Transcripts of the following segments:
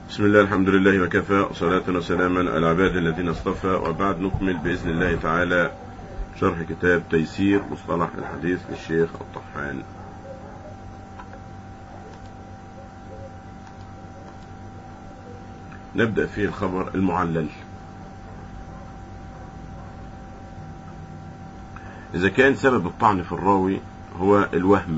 بسم الله الحمد لله وكفى وصلاة وسلاما على العباد الذين اصطفى وبعد نكمل بإذن الله تعالى شرح كتاب تيسير مصطلح الحديث للشيخ الطحان نبدأ في الخبر المعلل إذا كان سبب الطعن في الراوي هو الوهم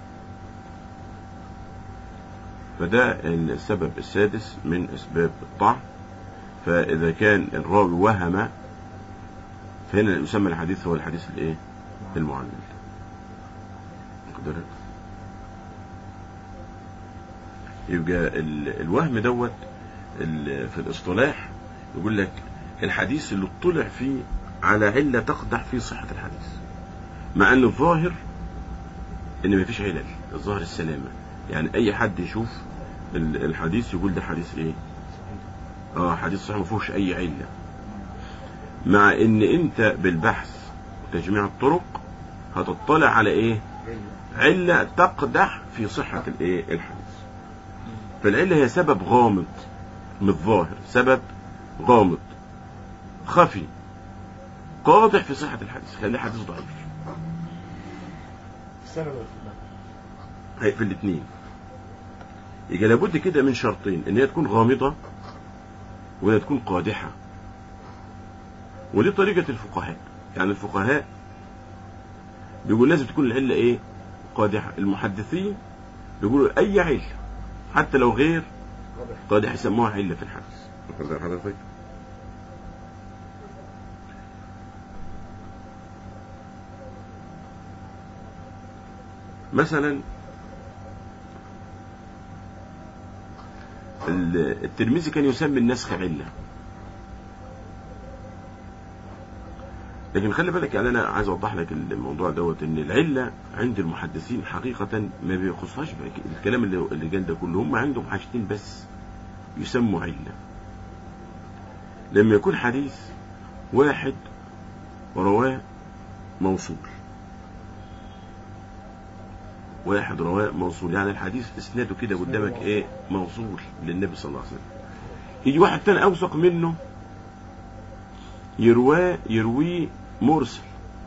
فده السبب السادس من أسباب الطعن فإذا كان الراوي وهم فهنا يسمى الحديث هو الحديث الايه المعلل قدرت يبقى ال- الوهم دوت ال- في الاصطلاح يقول لك الحديث اللي اطلع فيه على علة تقدح في صحة الحديث مع ان الظاهر ان مفيش علل الظاهر السلامة يعني اي حد يشوف ال- الحديث يقول ده حديث ايه اه حديث صحيح ما فيهوش اي علة مع ان انت بالبحث وتجميع الطرق هتطلع على ايه علة تقدح في صحة الايه الحديث فالعلة هي سبب غامض من الظاهر سبب غامض خفي قادح في صحة الحديث خليه حديث ضعيف السبب يا أستاذ. هي في الاثنين يبقى لابد كده من شرطين ان هي تكون غامضة وهي تكون قادحة ودي طريقة الفقهاء يعني الفقهاء بيقول لازم تكون العلة ايه قادحة المحدثين بيقولوا اي علة حتى لو غير واضح. قادحة يسموها علة في الحديث واخد حضرتك مثلا ال- الترمذي كان يسمي النسخ علة لكن خلي بالك يعني انا عايز اوضح لك الموضوع دوت ان العله عند المحدثين حقيقه ما بيخصهاش بك- الكلام اللي اللي جاي ده كله هم عندهم حاجتين بس يسموا عله لما يكون حديث واحد رواه موصول واحد رواه موصول يعني الحديث اسناده كده قدامك ايه موصول للنبي صلى الله عليه وسلم يجي واحد تاني اوثق منه يرواه يرويه مرسل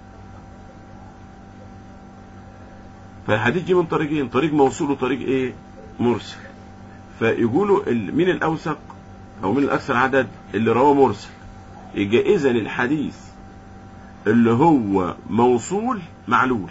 فالحديث جه من طريقين طريق موصول وطريق ايه مرسل فيقولوا ال- مين الاوثق او مين الاكثر عدد اللي رواه مرسل يبقى اذا الحديث اللي هو موصول معلول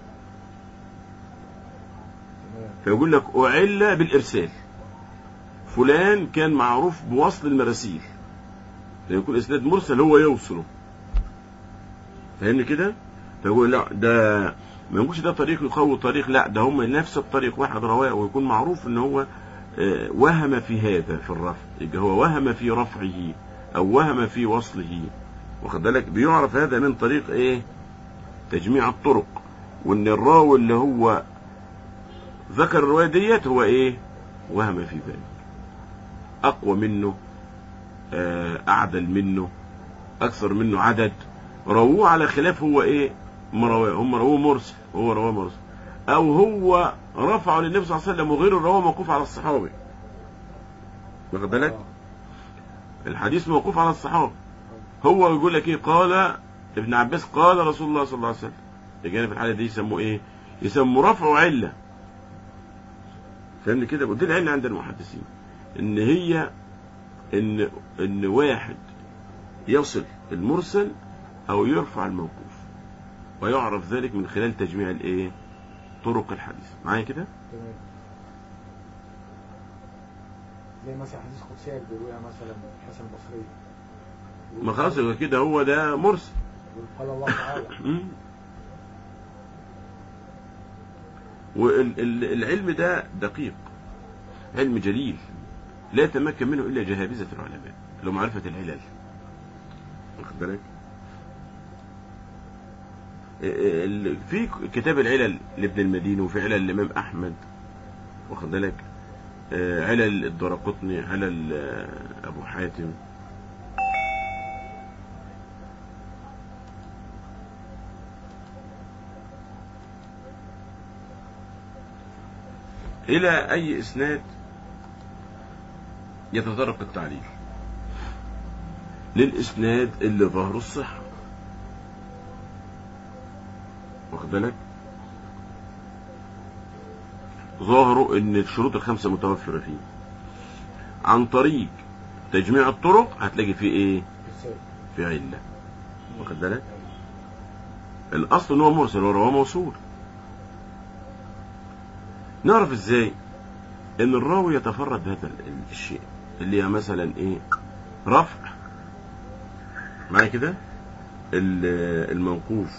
تمام. فيقول لك أعل بالإرسال فلان كان معروف بوصل المراسيل يكون إسناد مرسل هو يوصله فاهمني كده؟ فيقول لا ده ما يقولش ده طريق يقوي طريق لا ده هم نفس الطريق واحد رواه ويكون معروف ان هو آه، وهم في هذا في الرفع يبقى هو وهم في رفعه او وهم في وصله واخد بالك بيعرف هذا من طريق ايه تجميع الطرق وان الراوي اللي هو ذكر الرواية ديت هو ايه وهم في ذلك اقوى منه آه، اعدل منه اكثر منه عدد رووه على خلاف هو ايه ما رواه هم رووه مرسل هو رواه مرسل او هو رفعه للنبي صلى الله عليه وسلم وغيره رواه موقوف على الصحابي واخد بالك الحديث موقوف على الصحابه هو يقول لك ايه قال ابن عباس قال رسول الله صلى الله عليه وسلم يجي في الحاله دي يسموه ايه يسموا رفعه عله فاهمني كده ودي العله عند المحدثين ان هي ان ان واحد يصل المرسل او يرفع الموقوف ويعرف ذلك من خلال تجميع الايه طرق الحديث معايا كده تمام زي مثلا حديث قدسية بيرويها مثلا حسن البصري يقول ما خلاص يبقى كده هو ده مرسل يقول قال الله تعالى مم. والعلم ده دقيق علم جليل لا يتمكن منه الا جهابذه العلماء لو معرفه العلل واخد بالك ال- في كتاب العلل لابن المديني وفي علل الامام احمد واخد بالك آه، علل الدرقطني علل آه، ابو حاتم إلى أي إسناد يتطرق التعليل للإسناد اللي ظهر الصحة واخد بالك ظاهره ان الشروط الخمسة متوفرة فيه عن طريق تجميع الطرق هتلاقي فيه ايه بالسالب في علة واخد بالك الاصل ان هو مرسل ورواه موصول نعرف ازاي ان الراوي يتفرد بهذا ال- الشيء اللي هي مثلا ايه رفع معايا كده ال- الموقوف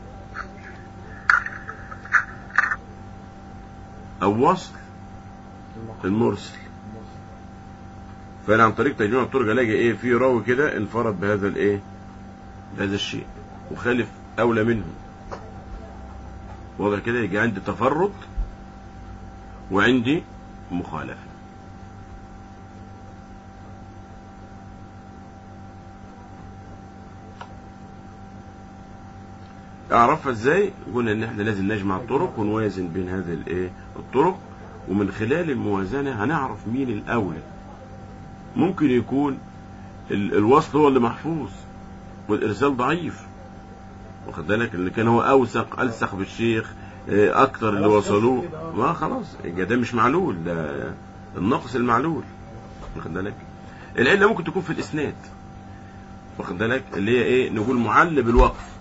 او وصل المقصود. المرسل المرسل. فانا عن طريق تجميع الطرق الاقي ايه في راوي كده انفرد بهذا الايه بهذا الشيء وخالف اولى منه واضح كده يجي عندي تفرد وعندي مخالفه اعرفها ازاي قلنا ان احنا لازم نجمع الطرق ونوازن بين هذه الايه الطرق ومن خلال الموازنه هنعرف مين الاولى ممكن يكون ال- الوصل هو اللي محفوظ والارسال ضعيف واخد بالك اللي كان هو اوثق الصق بالشيخ آه، اكتر اللي خلاص وصلوه كده، آه. ما خلاص يبقى ده مش معلول ده النقص المعلول واخد بالك العله ممكن تكون في الاسناد واخد بالك اللي هي ايه نقول معل بالوقف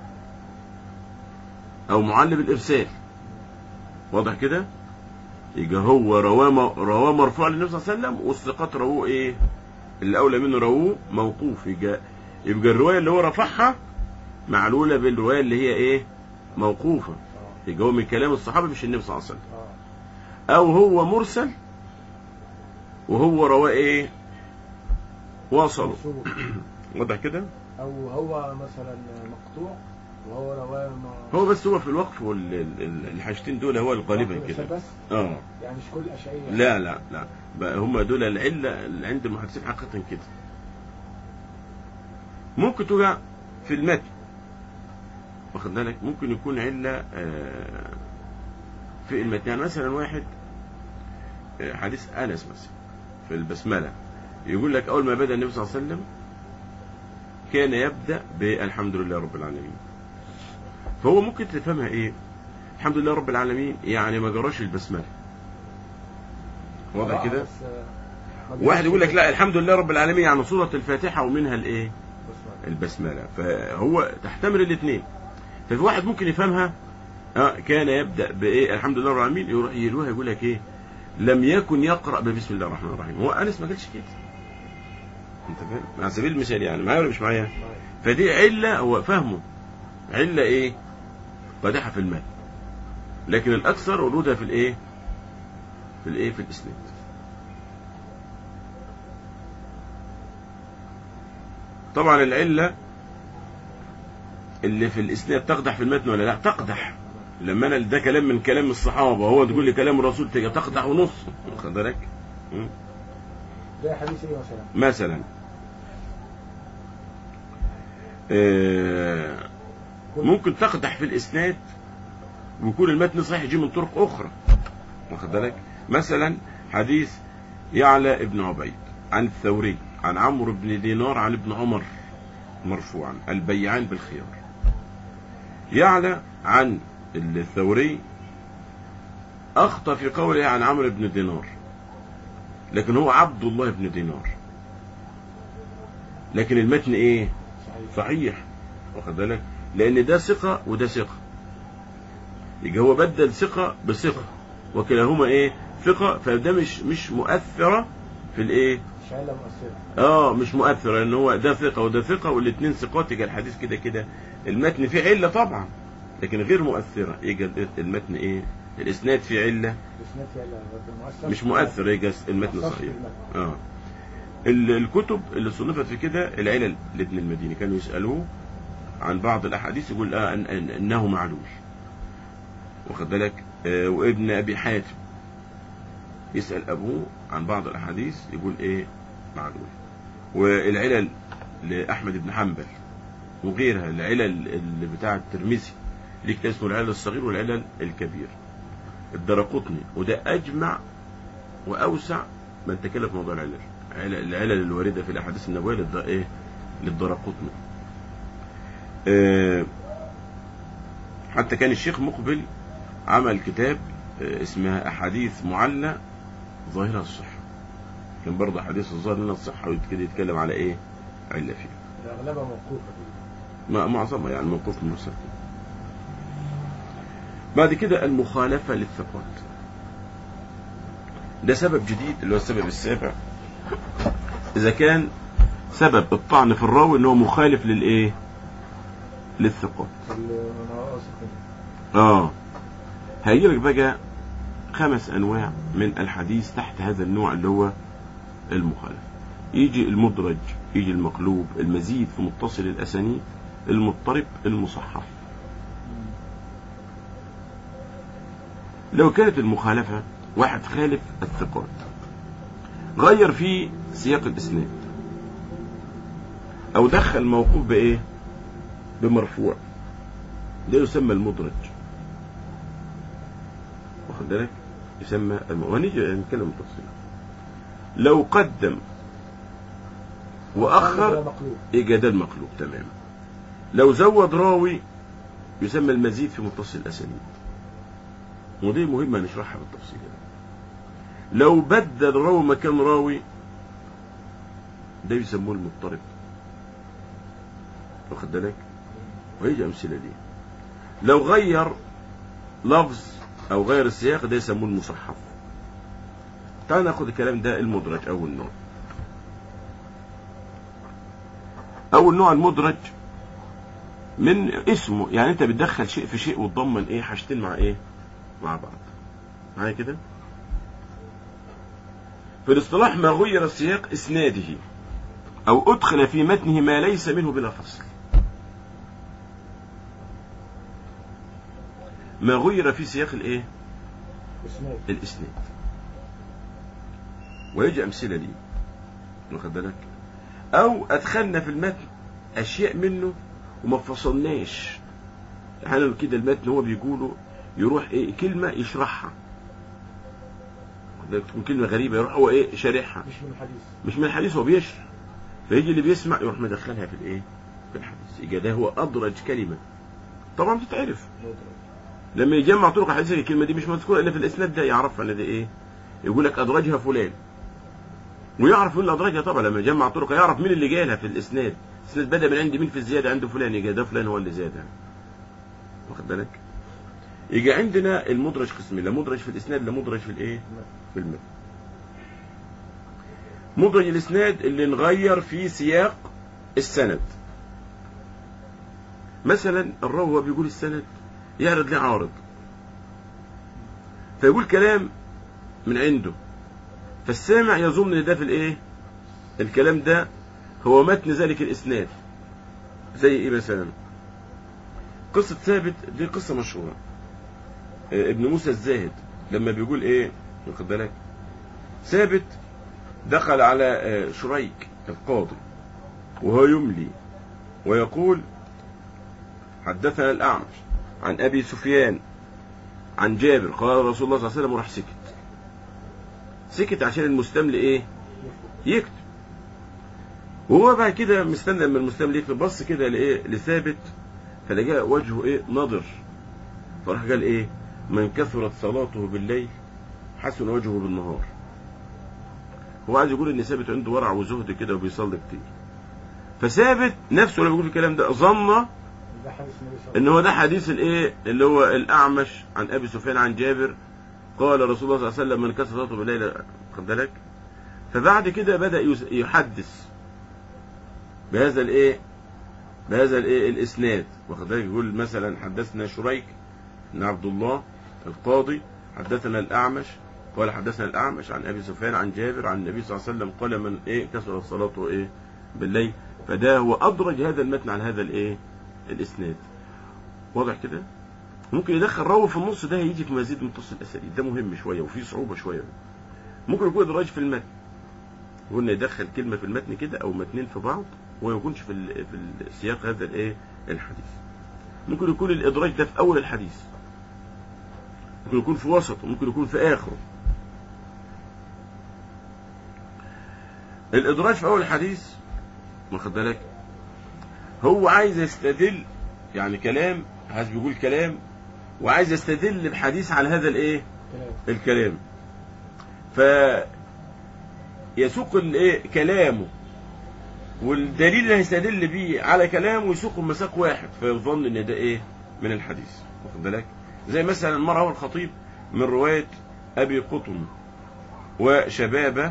او معل بالارسال واضح كده يبقى هو رواه م- رواه مرفوع للنبي صلى الله عليه وسلم والثقات رووه ايه اللي اولى منه رووه موقوف يبقى يبقى الروايه اللي هو رفعها معلوله بالروايه اللي هي ايه موقوفه اه يبقى هو من كلام الصحابه مش النبي صلى الله عليه وسلم اه او هو مرسل وهو رواه ايه وصلوا موصول. واضح كده او هو مثلا مقطوع وهو رواه ما هو بس هو في الوقف والحاجتين دول هو غالبا كده بس اه يعني مش كل الاشعريه لا لا لا بقى هم دول العله اللي عند المحدثين حقيقه كده ممكن توجع في المتن واخد بالك ممكن يكون عله آه، في المتن يعني مثلا واحد آه، حديث انس مثلا في البسمله يقول لك اول ما بدا النبي صلى الله عليه وسلم كان يبدا بالحمد لله رب العالمين فهو ممكن تفهمها ايه الحمد لله رب العالمين يعني ما جراش البسمله واضح آه، كده بس، آه، ما واحد يقول لك بيعرفش لا الحمد لله رب العالمين يعني سورة الفاتحة ومنها الايه بس ما- البسملة فهو تحتمل الاثنين ففي واحد ممكن يفهمها آه كان يبدأ بايه الحمد لله رب العالمين يروح يلوها يقول لك ايه لم يكن يقرأ ببسم الله الرحمن الرحيم هو انس ما قالش كده انت فاهم على سبيل المثال يعني معايا ولا مش معايا ما- فدي علة هو فهمه علة ايه قادحة في المال لكن الاكثر ورودها في الايه في الايه في الاسناد طبعا العلة اللي في الاسناد تقدح في المتن ولا لا تقدح لما انا ده كلام من كلام الصحابه هو تقول لي كلام الرسول تيجي تقدح ونص واخد بالك م? زي حديث ايه مثلا مثلا آه، ممكن تقدح في الاسناد ويكون المتن صحيح يجي من طرق اخرى واخد بالك مثلا حديث يعلى ابن عبيد عن الثوري عن عمرو بن دينار عن ابن عمر مرفوعا البيعان بالخيار يعلى عن الثوري اخطا في قوله عن عمرو بن دينار لكن هو عبد الله بن دينار لكن المتن ايه صحيح صحيح واخد بالك لان ده ثقه وده ثقه يبقى هو بدل ثقه بثقه وكلاهما ايه ثقه فده مش مش مؤثره في الايه مش علة مؤثرة اه مش مؤثره لان هو ده ثقه وده ثقه والاثنين ثقات يبقى الحديث كده كده المتن فيه عله طبعا لكن غير مؤثره يبقى المتن ايه الاسناد فيه عله الاسناد في علة مؤثر مش مؤثر يبقى المتن مؤثرش في صحيح المتن. اه ال- الكتب اللي صنفت في كده العلل لابن المديني كانوا يسألوه عن بعض الأحاديث يقول آه أن أن أنه معلول واخد بالك آه وابن أبي حاتم يسأل أبوه عن بعض الأحاديث يقول إيه معلول والعلل لأحمد بن حنبل وغيرها العلل اللي بتاع الترمذي ليه كتاب اسمه العلل الصغير والعلل الكبير الدرقطني وده أجمع وأوسع من تكلم في موضوع العلل عل- العلل الواردة في الأحاديث النبوية للد... إيه للدرقطني آه، حتى كان الشيخ مقبل عمل كتاب آه، اسمها أحاديث معلة ظاهرها الصحة كان برضه أحاديث الظاهر منها الصحة وكده يتكلم على إيه علة فيها اغلبها موقوفه دي. ما معظمها يعني موقوف مرسل بعد كده المخالفة للثقات ده سبب جديد اللي هو السبب السابع إذا كان سبب الطعن في الراوي إن هو مخالف للإيه للثقات النواقص آه هيجي لك بقى خمس أنواع من الحديث تحت هذا النوع اللي هو المخالف يجي المدرج يجي المقلوب المزيد في متصل الأسانيد المضطرب المصحف لو كانت المخالفة واحد خالف الثقات غير في سياق الإسناد أو دخل موقوف بإيه بمرفوع ده يسمى المدرج واخد بالك يسمى الم... وهنيجي نتكلم بالتفصيل لو قدم وأخر مقلوب يبقى ده المقلوب تماما لو زود راوي يسمى المزيد في متصل الأسانيد ودي مهمة نشرحها بالتفصيل لو بدل راوي مكان راوي ده بيسموه المضطرب واخد بالك وهيجي أمثلة دي لو غير لفظ أو غير السياق ده يسموه المصحف تعال ناخد الكلام ده المدرج أول نوع أول نوع المدرج من اسمه يعني أنت بتدخل شيء في شيء وتضمن إيه حاجتين مع إيه مع بعض معايا كده في الاصطلاح ما غير سياق إسناده أو أدخل في متنه ما ليس منه بلا فصل ما غير في سياق الإيه اسناد الإسناد ويجي أمثلة دي واخد بالك أو أدخلنا في المتن أشياء منه وما فصلناش أحيانا كده المتن هو بيقوله يروح إيه كلمة يشرحها واخد بالك؟ تكون كلمة غريبة يروح هو إيه شارحها مش من الحديث مش من الحديث هو بيشرح فيجي اللي بيسمع يروح مدخلها في الإيه في الحديث يبقى ده هو أدرج كلمة طبعا بتتعرف مدرج لما يجمع طرق الحديث الكلمة دي مش مذكورة إلا في الإسناد ده يعرفها ان ده إيه يقول لك أدرجها فلان ويعرف مين اللي أدرجها طبعا لما يجمع طرق يعرف مين اللي جايلها في الإسناد الإسناد بدأ من عند مين في الزيادة عند فلان يجي ده فلان هو اللي زادها واخد بالك يجي عندنا المدرج قسمين لا مدرج في الإسناد لا مدرج في الإيه في المتن مدرج الإسناد اللي نغير في سياق السند مثلا الراوي وهو بيقول السند يعرض ليه عارض فيقول كلام من عنده فالسامع يظن ان ده في الايه الكلام ده هو متن ذلك الاسناد زي ايه مثلا قصة ثابت دي قصة مشهورة آه، ابن موسى الزاهد لما بيقول ايه واخد بالك ثابت دخل على آه، شريك القاضي وهو يملي ويقول حدثنا الأعمش عن أبي سفيان عن جابر قال رسول الله صلى الله عليه وسلم وراح سكت سكت عشان المستملي ايه يكتب وهو بعد كده مستنى لما المستملي يكتب بص كده لايه لثابت فلقى وجهه ايه نضر فراح قال ايه من كثرت صلاته بالليل حسن وجهه بالنهار هو عايز يقول ان ثابت عنده ورع وزهد كده وبيصلي كتير فثابت نفسه لما بيقول الكلام ده ظن ده حديث النبي صلى الله ان هو ده حديث الايه اللي هو الاعمش عن ابي سفيان عن جابر قال رسول الله صلى الله عليه وسلم من كسر صلاته بالليل خد بالك فبعد كده بدا يس- يحدث بهذا الايه بهذا الايه الاسناد واخد بالك يقول مثلا حدثنا شريك بن عبد الله القاضي حدثنا الاعمش قال حدثنا الاعمش عن ابي سفيان عن جابر عن النبي صلى الله عليه وسلم قال من ايه كسرت صلاته ايه بالليل فده هو ادرج هذا المتن عن هذا الايه الاسناد واضح كده ممكن يدخل راوي في النص ده هيجي في مزيد متصل الاساليب ده مهم شويه وفيه صعوبه شويه ممكن يكون ادراج في المتن قلنا يدخل كلمه في المتن كده او متنين في بعض وما يكونش في ال- في السياق هذا الايه الحديث ممكن يكون الادراج ده في اول الحديث ممكن يكون في وسطه ممكن يكون في اخره الادراج في اول الحديث واخد بالك هو عايز يستدل يعني كلام عايز بيقول كلام وعايز يستدل بحديث على هذا الايه كلام الكلام ف يسوق الايه كلامه والدليل اللي هيستدل بيه على كلامه يسوق مساق واحد فيظن ان ده ايه من الحديث واخد بالك زي مثلا المرأة والخطيب من رواية ابي قطن وشبابه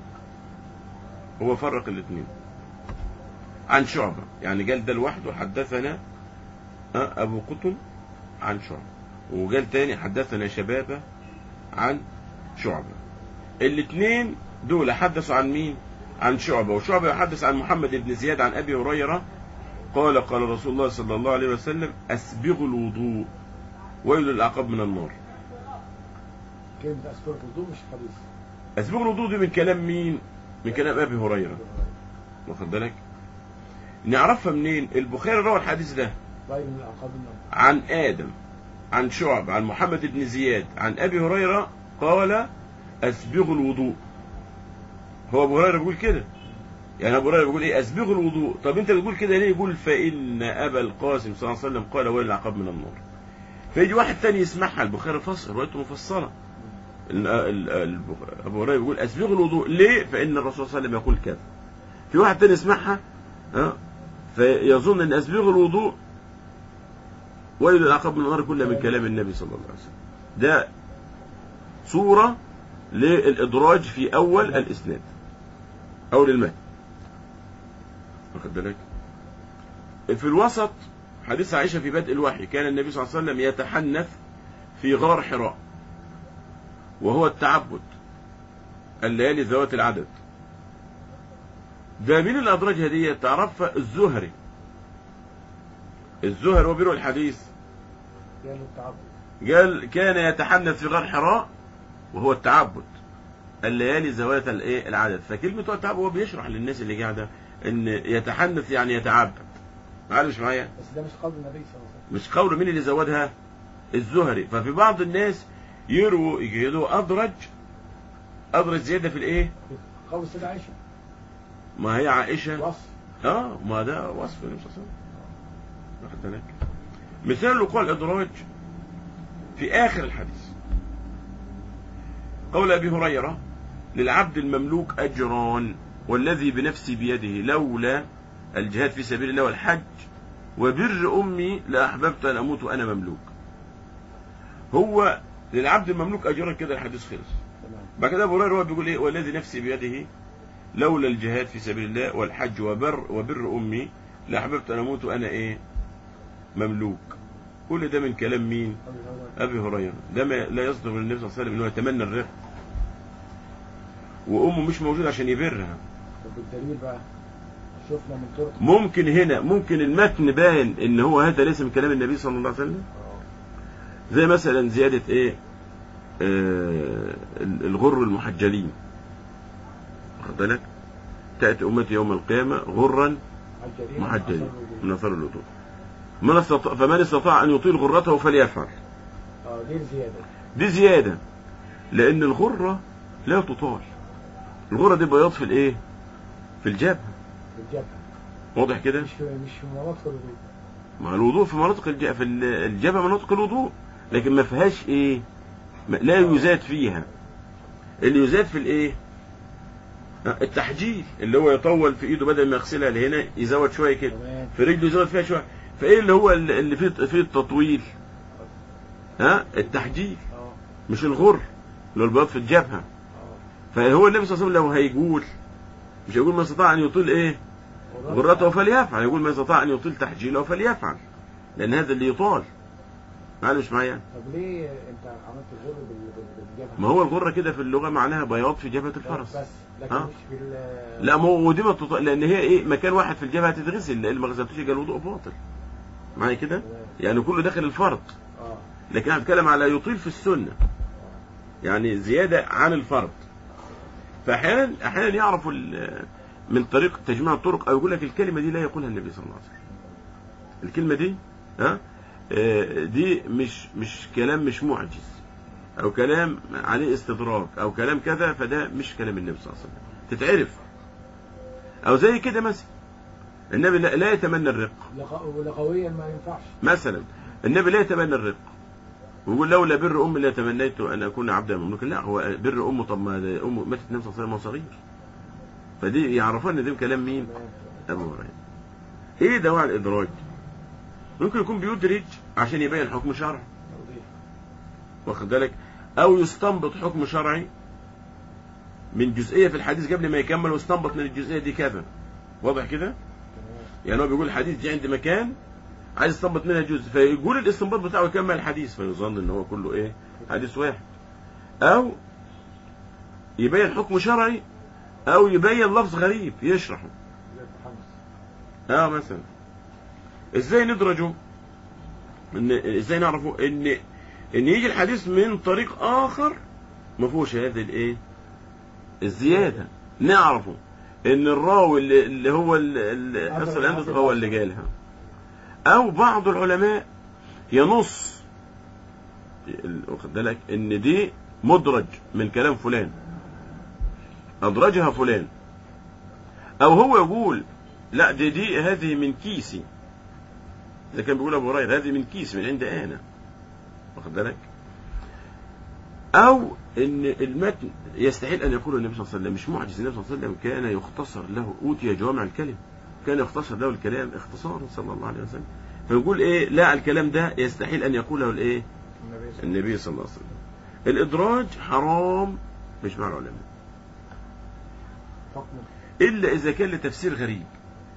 هو فرق الاثنين عن شعبة يعني قال ده لوحده حدثنا آه، ابو قطن عن شعبة وقال تاني حدثنا شبابه عن شعبة الاثنين دول حدثوا عن مين عن شعبة وشعبة يحدث عن محمد بن زياد عن أبي هريرة قال قال رسول الله صلى الله عليه وسلم أسبغوا الوضوء ويل الأعقاب من النار كلمة أسباب الوضوء مش حديث أسبغوا الوضوء دي من كلام مين من كلام أبي هريرة واخد بالك نعرفها منين البخاري روى الحديث ده طيب من الأعقاب النار عن آدم عن شعب عن محمد بن زياد عن أبي هريرة قال أسبغوا الوضوء هو أبو هريرة بيقول كده يعني أبو هريرة بيقول إيه أسبغوا الوضوء طب أنت بتقول كده ليه يقول فإن أبا القاسم صلى الله عليه وسلم قال ويل العقاب من النار فيجي واحد تاني يسمعها البخاري فصل روايته مفصلة ال- ال- البخ- أبو هريرة بيقول أسبغوا الوضوء ليه فإن الرسول صلى الله عليه وسلم يقول كذا في واحد تاني يسمعها ها فيظن أن أسبغوا الوضوء ويل العقاب من النار كلها من كلام النبي صلى الله عليه وسلم ده صورة للإدراج في أول الإسناد أول المتن واخد بالك في الوسط حديث عائشة في بدء الوحي كان النبي صلى الله عليه وسلم يتحنث في غار حراء وهو التعبد الليالي ذوات العدد ده مين الأدراج هدية تعرفها الزهري الزهري هو بيروي الحديث قالوا التعبد قال كان يتحنث في غار حراء وهو التعبد الليالي ذوات الايه العدد فكلمه هو التعبد هو بيشرح للناس اللي قاعده ان يتحنث يعني يتعبد معايا مش معايا بس ده مش قول النبي صلى الله عليه وسلم مش قول مين اللي زودها الزهري ففي بعض الناس يرووا يجدوا ادرج ادرج زياده في الايه قول السيدة عائشة ما هي عائشه وصف اه ما ده وصف النبي صلى الله عليه وسلم واخد بالك مثال وقوع الادراج في اخر الحديث قول ابي هريره للعبد المملوك اجران والذي بنفسي بيده لولا الجهاد في سبيل الله والحج وبر امي لاحببت ان اموت وانا مملوك هو للعبد المملوك اجران كده الحديث خلص تمام بعد كده ابو هريره هو بيقول ايه والذي نفسي بيده لولا الجهاد في سبيل الله والحج وبر وبر امي لاحببت ان اموت وانا ايه مملوك كل ده من كلام مين قول الهوى. ابي هريره ده ما لا يصدر من النبي صلى الله عليه وسلم انه يتمنى الرق وامه مش موجوده عشان يبرها طب بالدليل بقى شفنا من طرق ممكن هنا ممكن المتن باين ان هو هذا ليس من كلام النبي صلى الله عليه وسلم آه. زي مثلا زياده ايه آه الغر المحجلين واخد بالك تاتي امتي يوم القيامه غرا محجلين محجلين أثر الوجود. من اثار الوضوء من استطاع فمن استطاع ان يطيل غرته فليفعل اه دي الزيادة دي زياده لان الغره لا تطال الغره دي بياض في الايه في الجبهه بالجبهة واضح كده مش في مش في مناطق الوضوء مع الوضوء في مناطق الج... في ال- الجبهه مناطق الوضوء لكن ما فيهاش ايه ما- لا يزاد فيها اللي يزاد في الايه آه، التحجيل اللي هو يطول في ايده بدل ما يغسلها لهنا يزود شويه كده تمام في رجله يزود فيها شويه فايه اللي هو اللي اللي فيه فيه التطويل ها التحجيل اه مش الغر اللي هو البياض في الجبهه اه فهو النبي صلى الله عليه وسلم لو هيقول مش هيقول من استطاع ان يطيل ايه غرته فليفعل يقول من استطاع ان يطيل تحجيله فليفعل لان هذا اللي يطال معلش معايا طب ليه انت عملت الغر بال- بال- بالجبهة ما هو الغره كده في اللغه معناها بياض في جبهه الفرس بس لكن آه. مش في ال- لا ما هو ودي ما تطال لان هي ايه مكان واحد في الجبهه هتتغسل لان ما غسلتوش يبقى الوضوء باطل معايا كده تمام. يعني كله داخل الفرض اه لكن انا بتكلم على يطيل في السنه يعني زياده عن الفرض فاحيانا احيانا يعرفوا ال- من طريق تجميع الطرق او يقول لك الكلمه دي لا يقولها النبي صلى الله عليه وسلم الكلمه دي ها آه، دي مش مش كلام مش معجز او كلام عليه استدراك او كلام كذا فده مش كلام النبي صلى الله عليه وسلم تتعرف او زي كده مثلا النبي لا, لا يتمنى الرق لغ- ولغويا ما ينفعش مثلا النبي لا يتمنى الرق ويقول لولا بر امي لتمنيت ان اكون عبدا مملوكا لا هو بر امه طب ما ده امه ماتت النبي صلى الله عليه وسلم وهو صغير فدي يعرفون ان ده كلام مين؟ ابو هريره ايه دواعي الادراج؟ ممكن يكون بيدرج عشان يبين حكم شرعي توضيح واخد بالك او يستنبط حكم شرعي من جزئيه في الحديث قبل ما يكمل ويستنبط من الجزئيه دي كذا واضح كده تمام يعني هو بيقول الحديث دي عند مكان عايز يستنبط منها جزء فيقول الاستنباط بتاعه يكمل الحديث فيظن ان هو كله ايه حديث واحد او يبين حكم شرعي او يبين لفظ غريب يشرحه زي التحمس اه مثلا ازاي ندرجه ان ازاي نعرفه ان ان يجي الحديث من طريق اخر ما فيهوش هذه الايه الزياده نعرفه ان الراوي اللي, اللي هو ال- ال- حصل عنده هو اللي قالها او بعض العلماء ينص ال- واخد بالك ان دي مدرج من كلام فلان ادرجها فلان او هو يقول لا دي دي هذه من كيسي اذا كان بيقول ابو هريره هذه من كيسي من عند انا واخد بالك او ان المتن يستحيل ان يقول النبي صلى الله عليه وسلم مش معجز النبي صلى الله عليه وسلم كان يختصر له اوتي جوامع الكلم كان يختصر له الكلام اختصارا صلى الله عليه وسلم فيقول ايه لا الكلام ده يستحيل ان يقوله الايه النبي صلى الله عليه النبي صلى الله عليه وسلم الادراج حرام مش مع العلماء وسلم حكمه الا اذا كان لتفسير غريب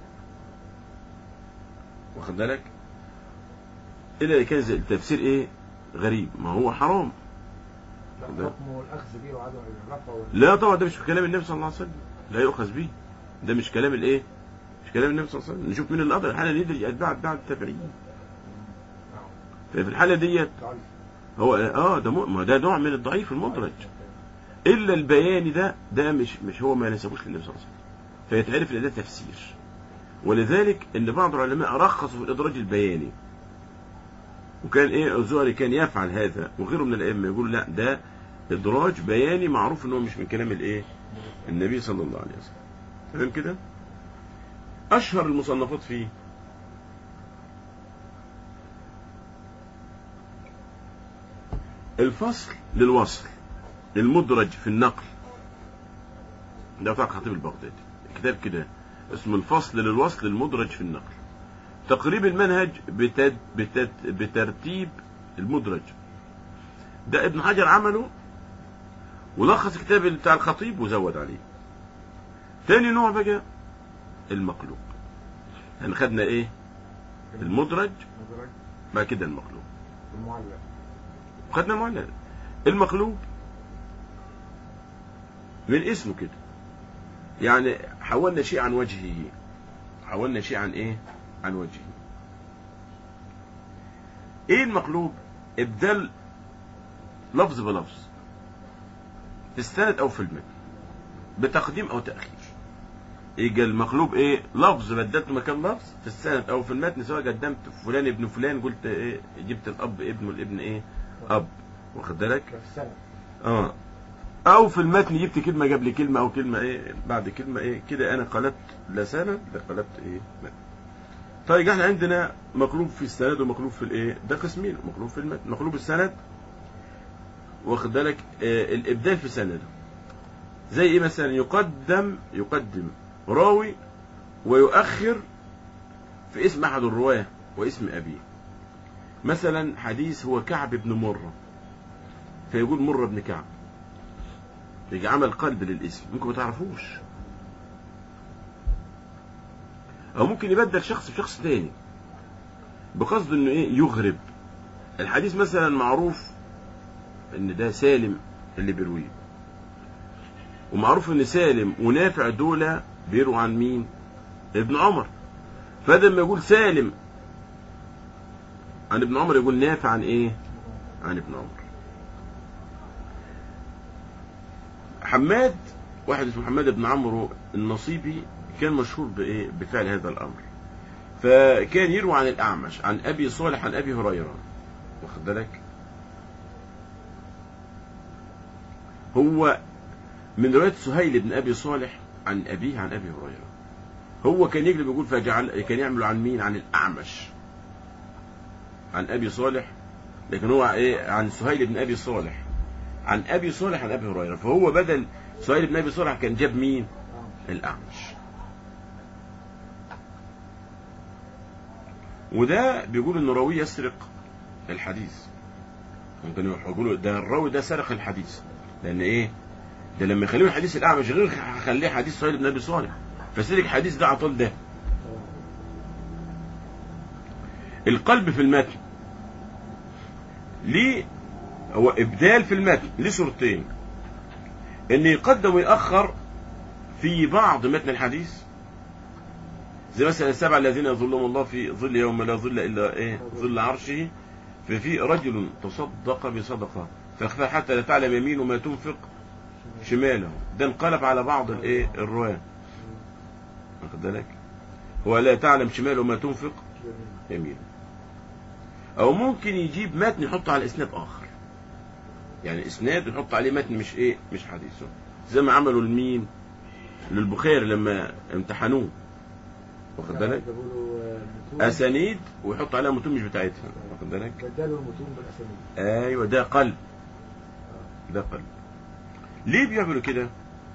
واخد بالك الا اذا كان زي التفسير ايه غريب ما هو حرام لا حكمه الاخذ به وعدم الرفع وال- لا طبعا ده مش كلام النبي صلى الله عليه وسلم لا يؤخذ به ده مش كلام الايه مش كلام النبي صلى الله عليه وسلم نشوف مين اللي قدر الحاله دي يدري اتباع اتباع التابعين نعم ففي الحاله ديت ضعيف هو اه ده م- ما ده نوع من الضعيف المدرج الا البياني ده ده مش مش هو ما نسبوش للنبي صلى الله عليه وسلم فيتعرف ان ده تفسير ولذلك ان بعض العلماء رخصوا في الادراج البياني وكان ايه الزهري كان يفعل هذا وغيره من الائمه يقول لا ده ادراج بياني معروف ان هو مش من كلام الايه النبي صلى الله عليه وسلم تمام كده اشهر المصنفات فيه الفصل للوصل المدرج في النقل ده بتاع الخطيب البغدادي كتاب كده اسمه الفصل للوصل المدرج في النقل تقريب المنهج بتد بتد بترتيب المدرج ده ابن حجر عمله ولخص الكتاب بتاع الخطيب وزود عليه تاني نوع بقى المقلوب يعني خدنا ايه المدرج مدرج بعد كده المقلوب المعلق خدنا المعلق المقلوب من اسمه كده يعني حولنا شيء عن وجهه حولنا شيء عن ايه عن وجهه ايه المقلوب ابدال لفظ بلفظ في السند او في المتن بتقديم او تاخير يجي المقلوب ايه لفظ بدلته مكان لفظ في السند او في المتن سواء قدمت فلان ابن فلان قلت ايه جبت الاب ابنه الابن ايه اب واخد بالك ده في السنة اه او في المتن جبت كلمه قبل كلمه او كلمه ايه بعد كلمه ايه كده انا قلبت لا سند ده قلبت ايه متن طيب احنا عندنا مقلوب في السند ومقلوب في الايه ده قسمين مقلوب في المتن مقلوب السند واخد بالك آه الابدال في سنده زي ايه مثلا يقدم يقدم راوي ويؤخر في اسم احد الرواه واسم ابيه مثلا حديث هو كعب بن مره فيقول مرة بن كعب يجي عمل قلب للاسم ممكن ما تعرفوش او ممكن يبدل شخص بشخص تاني بقصد انه ايه يغرب الحديث مثلا معروف ان ده سالم اللي بيرويه ومعروف ان سالم ونافع دول بيروا عن مين ابن عمر فده لما يقول سالم عن ابن عمر يقول نافع عن ايه عن ابن عمر حماد واحد اسمه حماد بن عمرو النصيبي كان مشهور بايه بفعل هذا الامر فكان يروي عن الاعمش عن ابي صالح عن ابي هريره واخد بالك هو من روايه سهيل بن ابي صالح عن ابيه عن ابي هريره هو كان يقلب يقول فجعل كان يعمل عن مين عن الأعمش عن أبي صالح لكن هو إيه عن سهيل بن أبي صالح عن أبي صالح عن أبي هريرة فهو بدل سهيل بن أبي صالح كان جاب مين آه. الأعمش وده بيقول إن راوي يسرق الحديث ممكن يقولوا ده الراوي ده سرق الحديث لأن إيه ده لما يخليه الحديث الأعمش غير خليه حديث سهيل بن أبي صالح فسرق حديث ده عطل ده آه. القلب في المتن ليه هو ابدال في المتن ليه صورتين ان يقدم ويأخر في بعض متن الحديث زي مثلا السبعة الذين يظلهم الله في ظل يوم لا ظل الا ايه ظل عرشه ففي رجل تصدق بصدقة فاخفى حتى لا تعلم يمينه ما تنفق شماله ده انقلب على بعض الايه الرواه واخد بالك هو لا تعلم شماله ما تنفق جميل. يمين او ممكن يجيب متن يحطه على اسناد اخر يعني اسناد يحط عليه متن مش ايه مش حديثه زي ما عملوا لمين للبخاري لما امتحنوه واخد بالك جابوا له آه، متون. اسانيد ويحط عليها متون مش بتاعتها واخد بالك بدلوا المتون بالاسانيد ايوه ده قلب ده قلب ليه بيعملوا كده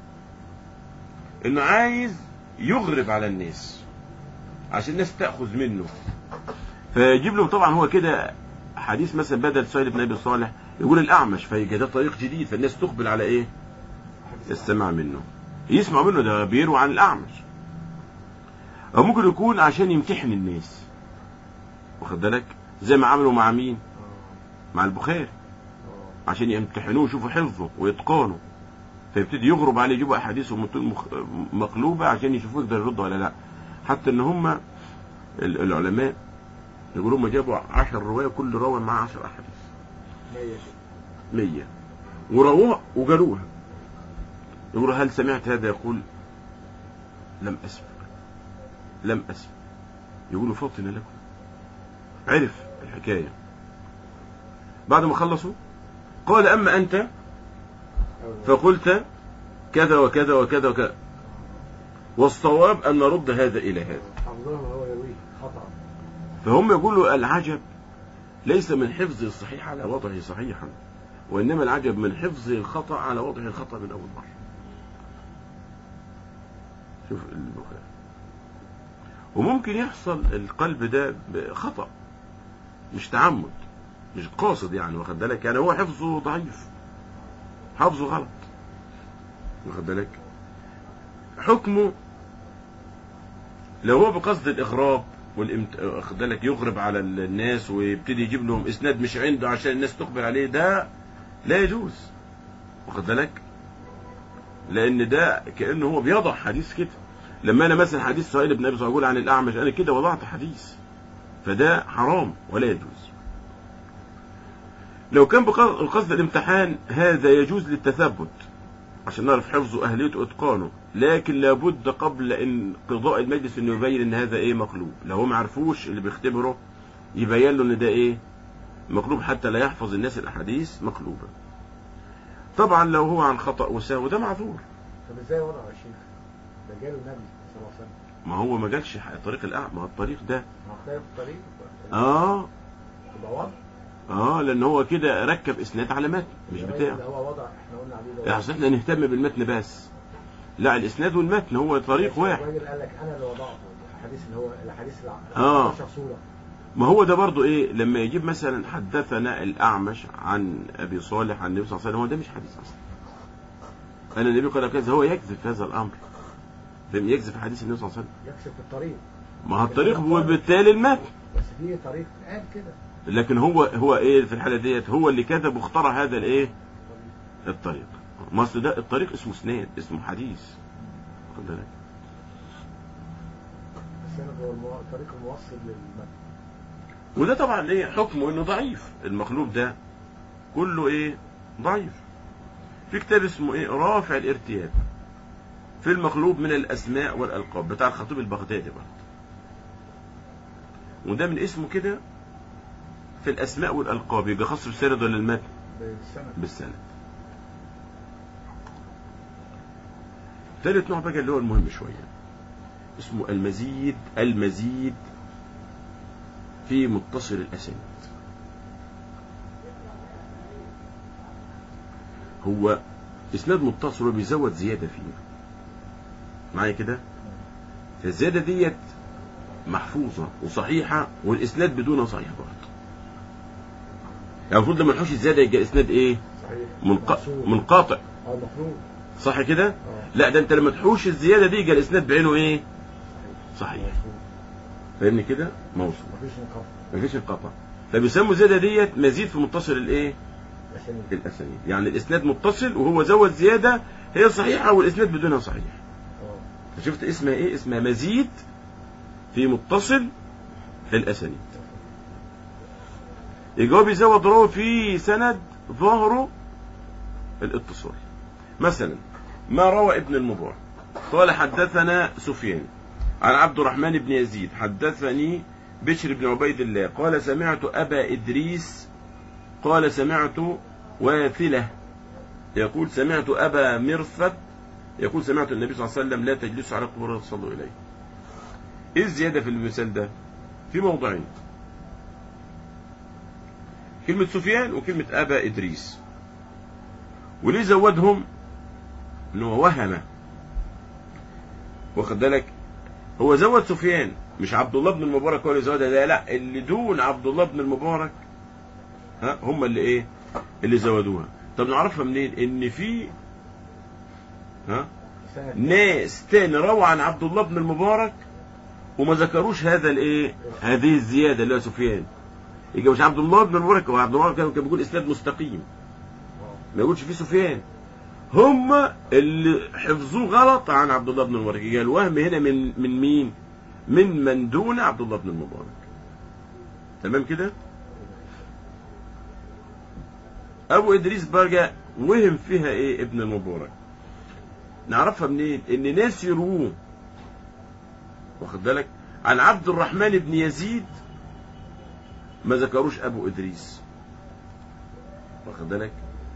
انه عايز يغرب على الناس عشان الناس تاخذ منه فيجيب له طبعا هو كده حديث مثلا بدل سهيل بن ابي صالح يقول الاعمش فيجي ده طريق جديد فالناس تقبل على ايه السماع منه يسمع منه ده بيروي عن الاعمش او ممكن يكون عشان يمتحن الناس واخد بالك زي ما عملوا مع مين آه. مع البخاري آه. عشان يمتحنوه يشوفوا حفظه ويتقانه فيبتدي يغرب عليه يجيبوا احاديث ومتون مخ... مقلوبه عشان يشوفوه يقدر يرد ولا لا حتى ان هم ال- العلماء يقولوا هم جابوا 10 روايه كل راوي معاه 10 احاديث مية كده. 100 ورووها وقالوها يقولوا هل سمعت هذا يقول لم اسمع لم اسمع يقولوا فاطن لكم عرف الحكايه بعد ما خلصوا قال اما انت أول- فقلت كذا وكذا وكذا وكذا والصواب أن نرد هذا إلى هذا حفظه وهو يرويه خطأ فهم يقولوا العجب ليس من حفظ الصحيح على وضعه صحيحا وإنما العجب من حفظ الخطأ على وضعه الخطأ من أول مرة شوف البخاري وممكن يحصل القلب ده بخطأ مش تعمد مش قاصد يعني واخد بالك يعني هو حفظه ضعيف حفظه غلط واخد بالك حكمه لو هو بقصد الإغراب والامت... واخد بالك يغرب على الناس ويبتدي يجيب لهم إسناد مش عنده عشان الناس تقبل عليه ده لا يجوز واخد بالك لأن ده كأنه هو بيضع حديث كده لما أنا مثلا حديث سهيل بن أبي صالح أقول عن الأعمش أنا كده وضعت حديث فده حرام ولا يجوز لو كان بقصد بقصد الامتحان هذا يجوز للتثبت عشان نعرف حفظه واهليته واتقانه لكن لابد قبل انقضاء المجلس انه يبين ان هذا ايه مقلوب لو هو ما عرفوش اللي بيختبره يبين له ان ده ايه مقلوب حتى لا يحفظ الناس الاحاديث مقلوبه طبعا لو هو عن خطا وسهو ده معذور طب ازاي وضعه يا شيخ؟ ده جاله النبي صلى الله عليه وسلم ما هو ما جالش طريق الاعمى ما هو الطريق ده ما هو خايف الطريق اه يبقى وضع اه لان هو كده ركب اسناد على متن مش الراجل بتاعه اللي هو وضع احنا قلنا عليه ده يعني أصل احنا نهتم بالمتن بس لا الاسناد والمتن هو طريق واحد الراجل قال لك انا اللي وضعته الاحاديث اللي هو الاحاديث اللي آه. 11 صوره ما هو ده برضو ايه لما يجيب مثلا حدثنا الاعمش عن ابي صالح عن النبي صلى الله عليه وسلم هو ده مش حديث اصلا انا النبي قال كذا هو يكذب في هذا الامر فهم يكذب في حديث النبي صلى الله عليه وسلم يكسب في الطريق ما هو الطريق وبالتالي المتن بس في طريق قال كده لكن هو هو ايه في الحاله ديت هو اللي كذب واخترع هذا الايه الطريق ما اصل ده الطريق اسمه اسناد اسمه حديث خد بالك السند هو المو- الطريق الموصل للمتن وده طبعا ايه حكمه انه ضعيف المخلوق ده كله ايه ضعيف في كتاب اسمه ايه رافع الارتياب في المخلوق من الاسماء والالقاب بتاع الخطيب البغدادي برضه وده من اسمه كده في الاسماء والالقاب يبقى خاص بالسند ولا المتن بالسند بالسند ثالث نوع بقى اللي هو المهم شويه اسمه المزيد المزيد في متصل الأسانيد هو إسناد متصل وبيزود زيادة فيه معايا كده فالزيادة ديت محفوظة وصحيحة والإسناد بدونها صحيح برضه يعني المفروض لما نحوش الزيادة يبقى الإسناد إيه؟ صحيح منق... مقصود. منقطع اه مفروض صح كده؟ اه لا ده أنت لما تحوش الزيادة دي يبقى الإسناد بعينه إيه؟ صحيح مفروض. فاهمني كده؟ موصول مفيش نقاط مفيش انقطاع فبيسموا الزيادة ديت مزيد في متصل الإيه؟ أسانيد. الأسانيد يعني الإسناد متصل وهو زود زيادة هي صحيحة والإسناد بدونها صحيح اه شفت اسمها ايه اسمها مزيد في متصل في الاسانيد يجاوب يزود راوي في سند ظهره الاتصال مثلا ما روى ابن المبارك قال حدثنا سفيان عن عبد الرحمن بن يزيد حدثني بشر بن عبيد الله قال سمعت ابا ادريس قال سمعت واثله يقول سمعت ابا مرثد يقول سمعت النبي صلى الله عليه وسلم لا تجلسوا على قبور تصلوا اليه. ايه الزياده في المثال ده؟ في موضعين. كلمة سفيان وكلمة أبا إدريس. وليه زودهم؟ إن هو وهم. واخد بالك؟ هو زود سفيان مش عبد الله بن المبارك هو اللي زودها ده لا اللي دون عبد الله بن المبارك ها هم اللي ايه؟ اللي زودوها. طب نعرفها منين؟ إن في ها سند ناس تاني روى عن عبد الله بن المبارك وما ذكروش هذا الايه هذه الزياده اللي هو سفيان يبقى مش عبد الله بن المبارك هو عبد الله كان كان بيقول اسناد مستقيم اه ما يقولش فيه سفيان هم اللي حفظوه غلط عن عبد الله بن المبارك يبقى الوهم هنا من من مين من من دون عبد الله بن المبارك تمام كده ابو ادريس بقى وهم فيها ايه ابن المبارك نعرفها منين ان ناس يرووه واخد بالك عن عبد الرحمن بن يزيد ما ذكروش ابو ادريس واخد بالك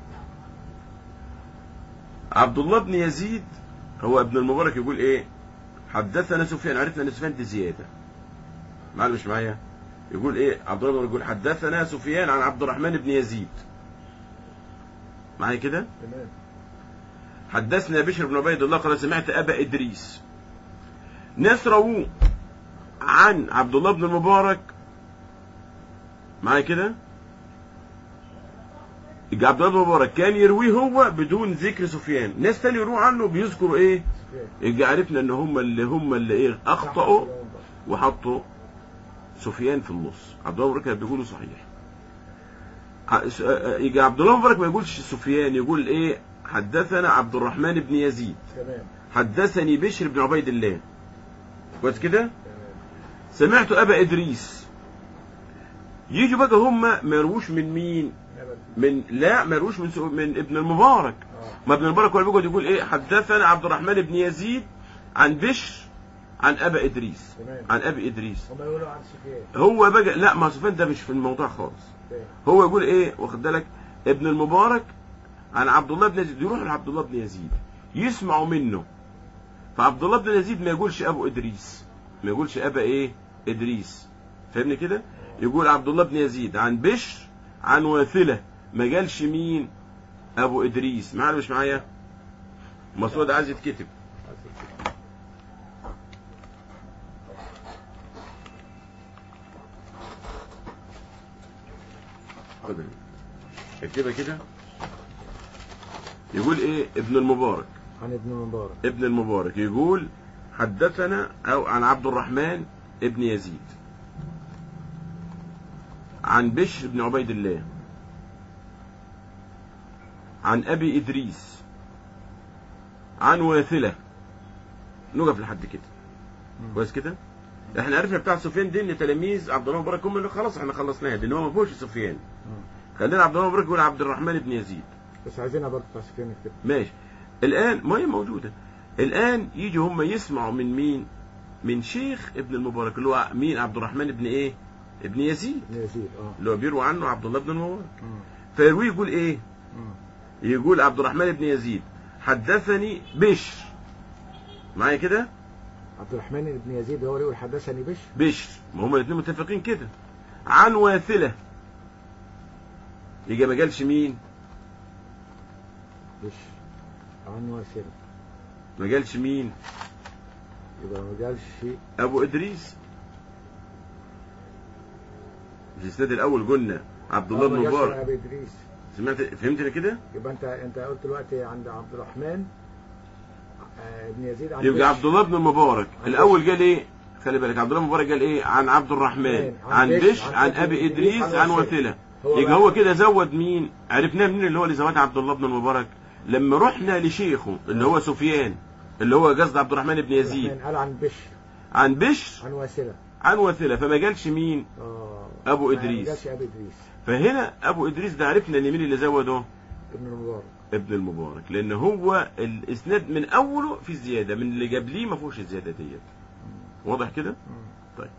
عبد الله بن يزيد هو ابن المبارك يقول ايه حدثنا سفيان عرفنا ان سفيان دي زياده معنا مش معايا يقول ايه عبد الله بن يقول حدثنا سفيان عن عبد الرحمن بن يزيد معايا كده تمام حدثنا بشر بن عبيد الله قال سمعت ابا ادريس ناس رووه عن عبد الله بن المبارك معايا كده يبقى عبد الله بن المبارك كان يرويه هو بدون ذكر سفيان ناس تاني يرووا عنه بيذكروا ايه سفيان يبقى عرفنا ان هم اللي هم اللي ايه اخطاوا وحطوا سفيان في النص عبد الله بن المبارك بيقولوا صحيح ع- س- آه، يجي عبد الله بن المبارك ما يقولش سفيان يقول ايه حدثنا عبد الرحمن بن يزيد تمام حدثني بشر بن عبيد الله كويس كده تمام سمعت ابا ادريس يجوا بقى هم ما يرووش من مين أبد. من لا ما يرووش من سو- من ابن المبارك اه ما ابن المبارك هو اللي بيقعد يقول ايه حدثنا عبد الرحمن بن يزيد عن بشر عن ابا ادريس تمام عن ابي ادريس هم يقولوا عن سفيان هو بقى لا ما سفيان ده مش في الموضوع خالص تمام. هو يقول ايه واخد بالك ابن المبارك عن عبد الله بن يزيد يروح لعبد الله بن يزيد يسمعوا منه فعبد الله بن يزيد ما يقولش ابو ادريس ما يقولش ابا ايه ادريس فاهمني كده يقول عبد الله بن يزيد عن بشر عن واثله ما قالش مين ابو ادريس معايا ولا مش معايا مسعود عايز يتكتب خد اكتبها كده يقول ايه ابن المبارك عن ابن مبارك ابن المبارك يقول حدثنا او عن عبد الرحمن ابن يزيد عن بشر بن عبيد الله عن ابي ادريس عن واثله نقف لحد كده مم. كويس كده احنا عرفنا بتاع سفيان دي ان تلاميذ عبد الله مبارك هم اللي خلاص احنا خلصناها دي ان هو ما فيهوش سفيان مم. خلينا عبد الله مبارك يقول عبد الرحمن بن يزيد بس عايزينها برضه بتاع سفيان كده ماشي الآن ما هي موجودة الآن يجوا هم يسمعوا من مين من شيخ ابن المبارك اللي هو مين عبد الرحمن ابن ايه ابن يزيد ابن يزيد اه اللي هو بيروي عنه عبد الله بن المبارك مم. فيروي يقول ايه مم. يقول عبد الرحمن بن يزيد حدثني بشر معايا كده عبد الرحمن بن يزيد هو اللي يقول حدثني بش بشر ما هما الاثنين متفقين كده عن واثلة يجي ما قالش مين بش عن واسلة ما قالش مين يبقى ما قالش ابو ادريس في الاسناد الاول قلنا عبد الله آه، بن ما قالش مبارك ابي ادريس سمعت فهمتني كده يبقى انت انت قلت دلوقتي عند عبد الرحمن آه، بن يزيد عن يبقى بش. عبد الله بن المبارك عن الاول قال ايه خلي بالك عبد الله بن المبارك قال ايه عن عبد الرحمن عن عن بش، بش عن عن أبي ابي إدريس، ادريس عن عن وثيلة. وثيله هو يبقى بقى- هو كده زود مين عرفناه منين اللي هو اللي زود عبد الله بن المبارك لما رحنا لشيخه اللي هو سفيان اللي هو قصد عبد الرحمن بن يزيد الرحمن قال عن بش عن بشر عن واسلة عن وثيله فما قالش مين اه أبو ما إدريس. قالش ابي ادريس فهنا ابو ادريس ده عرفنا ان مين اللي زوده ابن المبارك ابن المبارك لان هو الاسناد من اوله في زياده من اللي قبليه ما فيهوش الزياده ديت واضح كده مم. طيب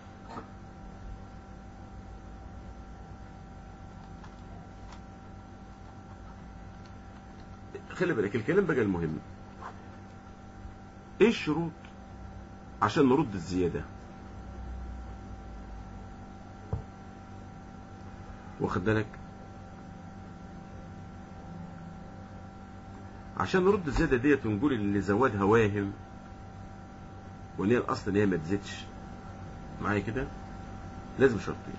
خلي بالك الكلام بقى المهم ايه الشروط عشان نرد الزياده واخد بالك عشان نرد الزياده ديت ونقول اللي زودها واهم وان هي الاصل ان هي ما تزيدش معايا كده لازم شرطين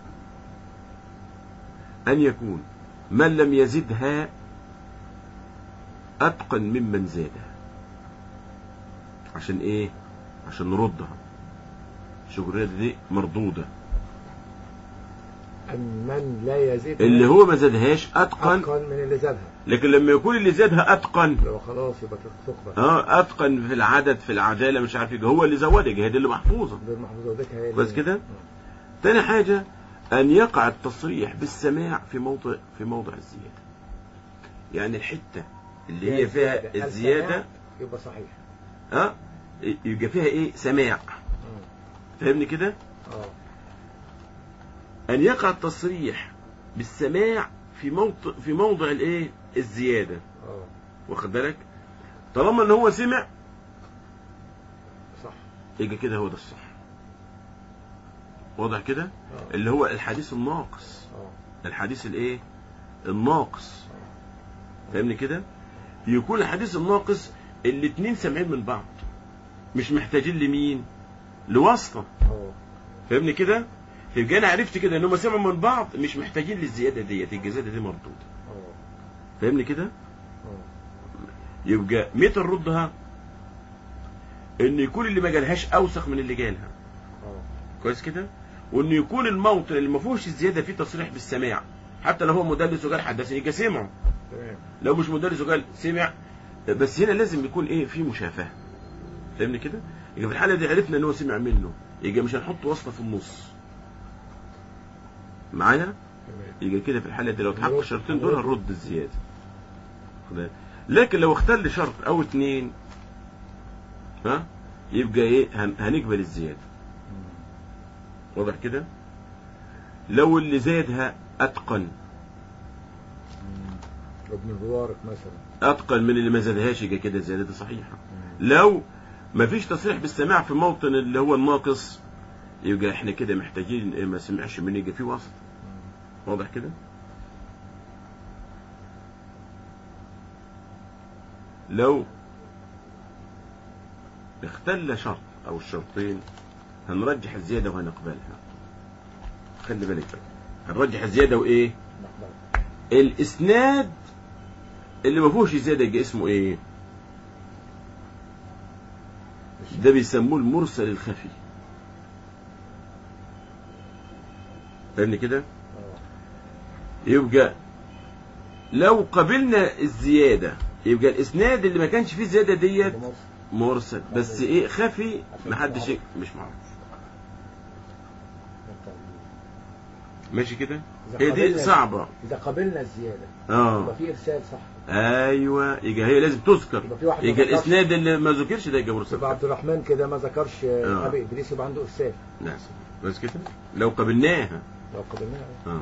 ان يكون من لم يزدها اتقن ممن زادها عشان ايه عشان نردها الشجرية دي مردودة أن من لا يزيد اللي هو ما زادهاش اتقن أتقن من اللي زادها لكن لما يكون اللي زادها اتقن لو خلاص يبقى تقبل اه اتقن في العدد في العداله مش عارف ايه هو اللي زودها هي دي اللي محفوظه دول محفوظة وديك هي كويس كده؟ تاني حاجه ان يقع التصريح بالسماع في موضع في موضع الزياده يعني الحته اللي هي فيها الزياده يبقى صحيح اه يبقى فيها ايه سماع مم. فاهمني كده اه ان يقع التصريح بالسماع في موضع في موضع الايه الزياده اه واخد بالك طالما ان هو سمع صح يبقى كده هو ده الصح واضح كده اه اللي هو الحديث الناقص اه الحديث الايه الناقص آه. فاهمني كده يكون الحديث الناقص الاتنين سامعين من بعض مش محتاجين لمين لواسطه اه فاهمني كده يبقى انا عرفت كده ان هم سمعوا من بعض مش محتاجين للزياده ديت الزياده دي مردوده اه فاهمني كده اه يبقى متى نردها ان يكون اللي ما جالهاش اوسخ من اللي جالها اه كويس كده وان يكون الموطن اللي ما فيهوش الزياده فيه تصريح بالسماع حتى لو هو مدلس وقال حدثني يبقى سمعه تمام لو مش مدرس وقال سمع بس هنا لازم يكون ايه في مشافهه فاهمني كده يبقى في الحاله دي عرفنا ان هو سمع منه يبقى مش هنحط واسطه في النص معايا تمام يبقى كده في الحاله دي لو اتحقق نرد- الشرطين دول نرد. هنرد الزياده خد بالك. لكن لو اختل شرط او اتنين ها يبقى ايه هن- هنقبل الزياده مم. واضح كده لو اللي زادها اتقن مم. ابن المبارك مثلا اتقن من اللي ما زادهاش يبقى كده الزياده دي صحيحه مم. لو ما فيش تصريح بالسماع في موطن اللي هو الناقص يبقى احنا كده محتاجين إيه ما سمعش مني يبقى في وسط مم. واضح كده لو اختل شرط او الشرطين هنرجح الزياده وهنقبلها خلي بالك بقى هنرجح الزياده وايه نقبل. الاسناد اللي ما فيهوش زياده يبقى اسمه ايه ده بيسموه المرسل الخفي فاهمني كده اه يبقى لو قبلنا الزياده يبقى الاسناد اللي ما كانش فيه زياده ديت بمصر. مرسل بس ايه خفي محدش ي- مش معروف ماشي كده إذا هي دي قبلنا- صعبه اذا قبلنا الزياده اه يبقى في ارسال صح ايوه يبقى هي لازم تذكر يبقى في واحد ما يبقى ذكرش. الاسناد اللي ما ذكرش ده يبقى مرسل يبقى عبد الرحمن كده ما ذكرش آه. ابي ادريس يبقى عنده ارسال نعم بس كده لو قبلناها لو قبلناها اه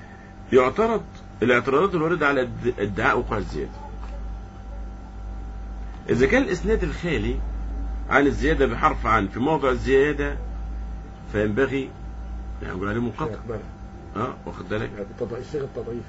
يعترض الاعتراضات الواردة على اد- ادعاء وقوع الزيادة إذا كان الإسناد الخالي عن الزيادة بحرف عن في موضع الزيادة فينبغي يعني نقول عليه منقطع يقبلها اه واخد بالك يعني بالتضعيف صيغه تضعيف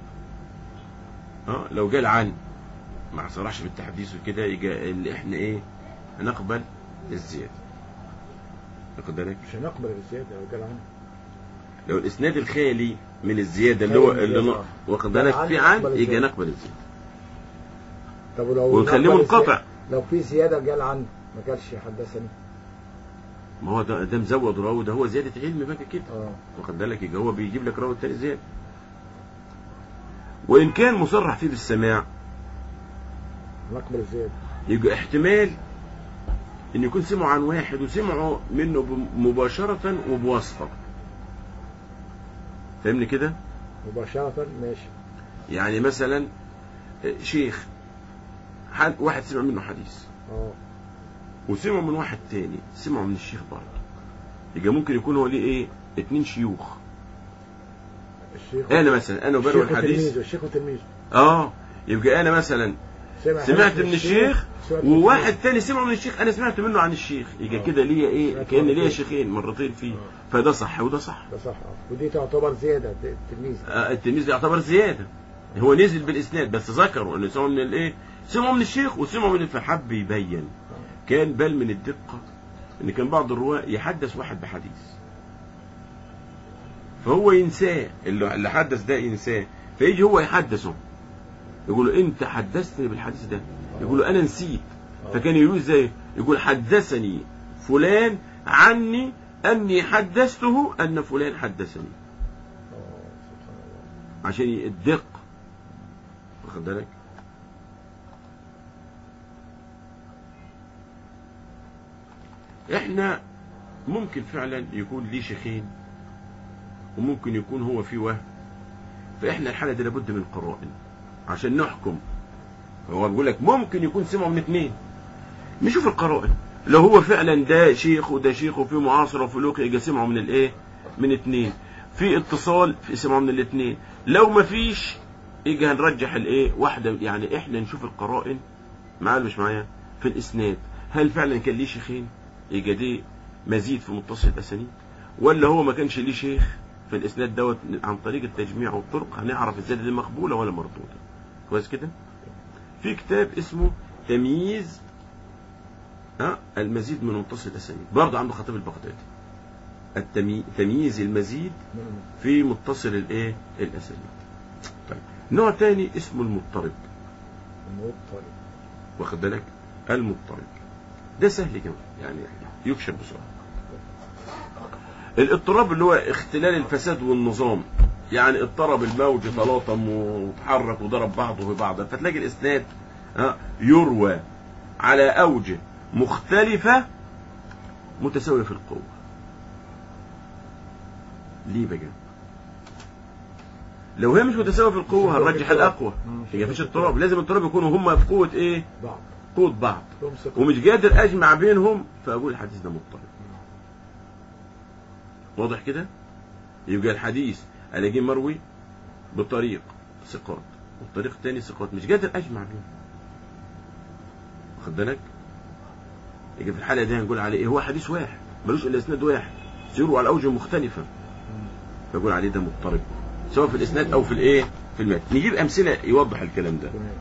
اه لو جال عن ما صرحش بالتحديث وكده يجي اللي احنا ايه هنقبل الزيادة واخد بالك مش هنقبل الزياده لو قال عنه لو الاسناد الخالي من الزيادة اللي هو خالي من اللي الزيادة. ن- واخد بالك عن في عن نقبل يجي الزيادة. نقبل الزيادة طب ولو ونخليه نقبل منقطع الزيادة- لو في زياده قال عنه ما قالش حدثني ما هو ده ده مزود راوي ده هو زيادة علم بقى كده اه واخد بالك يبقى هو بيجيب لك راوي التاني زيادة وإن كان مصرح فيه بالسماع نقبل الزياده يبقى احتمال ان يكون سمعوا عن واحد وسمعوا منه ب- مباشرة وبواسطة فاهمني كده مباشره ماشي يعني مثلا آه، شيخ حد واحد سمع منه حديث اه وسمع من واحد تاني سمعوا من الشيخ برضه يبقى ممكن يكون هو ليه ايه اتنين شيوخ الشيخ انا مثلا انا بروي الشيخ الحديث وتلميذه الشيخ وتلميذه اه يبقى انا مثلا سمع سمعت حديث من الشيخ سمعت من وواحد الشيخ. تاني سمع من الشيخ انا سمعت منه عن الشيخ يبقى آه. كده ليا ايه سمعت كان ليا مرتين. شيخين مرتين فيه آه. فده صح وده صح ده صح اه ودي تعتبر زياده التلميذ آه، التلميذ يعتبر زيادة هو نزل بالإسناد بس ذكروا إنه سمعوا من الإيه؟ سمعوا من الشيخ وسمعوا من فحب يبين كان بل من الدقة إن كان بعض الرواة يحدث واحد بحديث فهو ينساه اللي اللي حدث ده ينساه فيجي هو يحدثه يقول له أنت حدثتني بالحديث ده يقول له أنا نسيت فكان يقول ازاي يقول حدثني فلان عني أني حدثته أن فلان حدثني اه سبحان الله عشان الدق واخد بالك احنا ممكن فعلا يكون ليه شيخين وممكن يكون هو في وهم فاحنا الحاله دي لابد من قرائن عشان نحكم هو بيقول لك ممكن يكون سمعوا من اثنين نشوف القرائن لو هو فعلا ده شيخ وده شيخ وفي معاصر وفي لوقي يجي سمعوا من الايه من اثنين في اتصال في سمعوا من الاثنين لو ما فيش يجي هنرجح الايه واحده يعني احنا نشوف القرائن معايا ولا مش معايا في الاسناد هل فعلا كان ليه شيخين يجي دي مزيد في متصل الاسانيد ولا هو ما كانش ليه شيخ في الاسناد دوت عن طريق التجميع والطرق هنعرف الزياده دي مقبوله ولا مردوده كويس كده في كتاب اسمه تمييز ها المزيد من متصل الاسانيد برضه عنده خطيب البغدادي التمي... تمييز المزيد نعم. في متصل الايه الاسانيد طيب نوع تاني اسمه المضطرب المضطرب واخد بالك المضطرب ده سهل كمان يعني يكشف بسرعه الاضطراب اللي هو اختلال الفساد والنظام يعني اضطرب الموج تلاطم وتحرك وضرب بعضه ببعض فتلاقي الاسناد ها، يروى على اوجه مختلفه متساويه في القوه ليه بقى لو هي مش متساويه في القوه هنرجح الاقوى مم. هي مفيش اضطراب لازم الاضطراب يكونوا هم في قوه ايه بعض قوه بعض يمسك ومش قادر اجمع بينهم فاقول الحديث ده مضطرب واضح كده يبقى الحديث الاقيه مروي بطريق ثقات والطريق الثاني ثقات مش قادر اجمع بينهم واخد بالك يبقى في الحاله دي هنقول عليه ايه هو حديث واحد ملوش الا اسناد واحد سيروا على اوجه مختلفه فاقول عليه ده مضطرب سواء في الاسناد او في الايه في المتن نجيب امثله يوضح الكلام ده تمام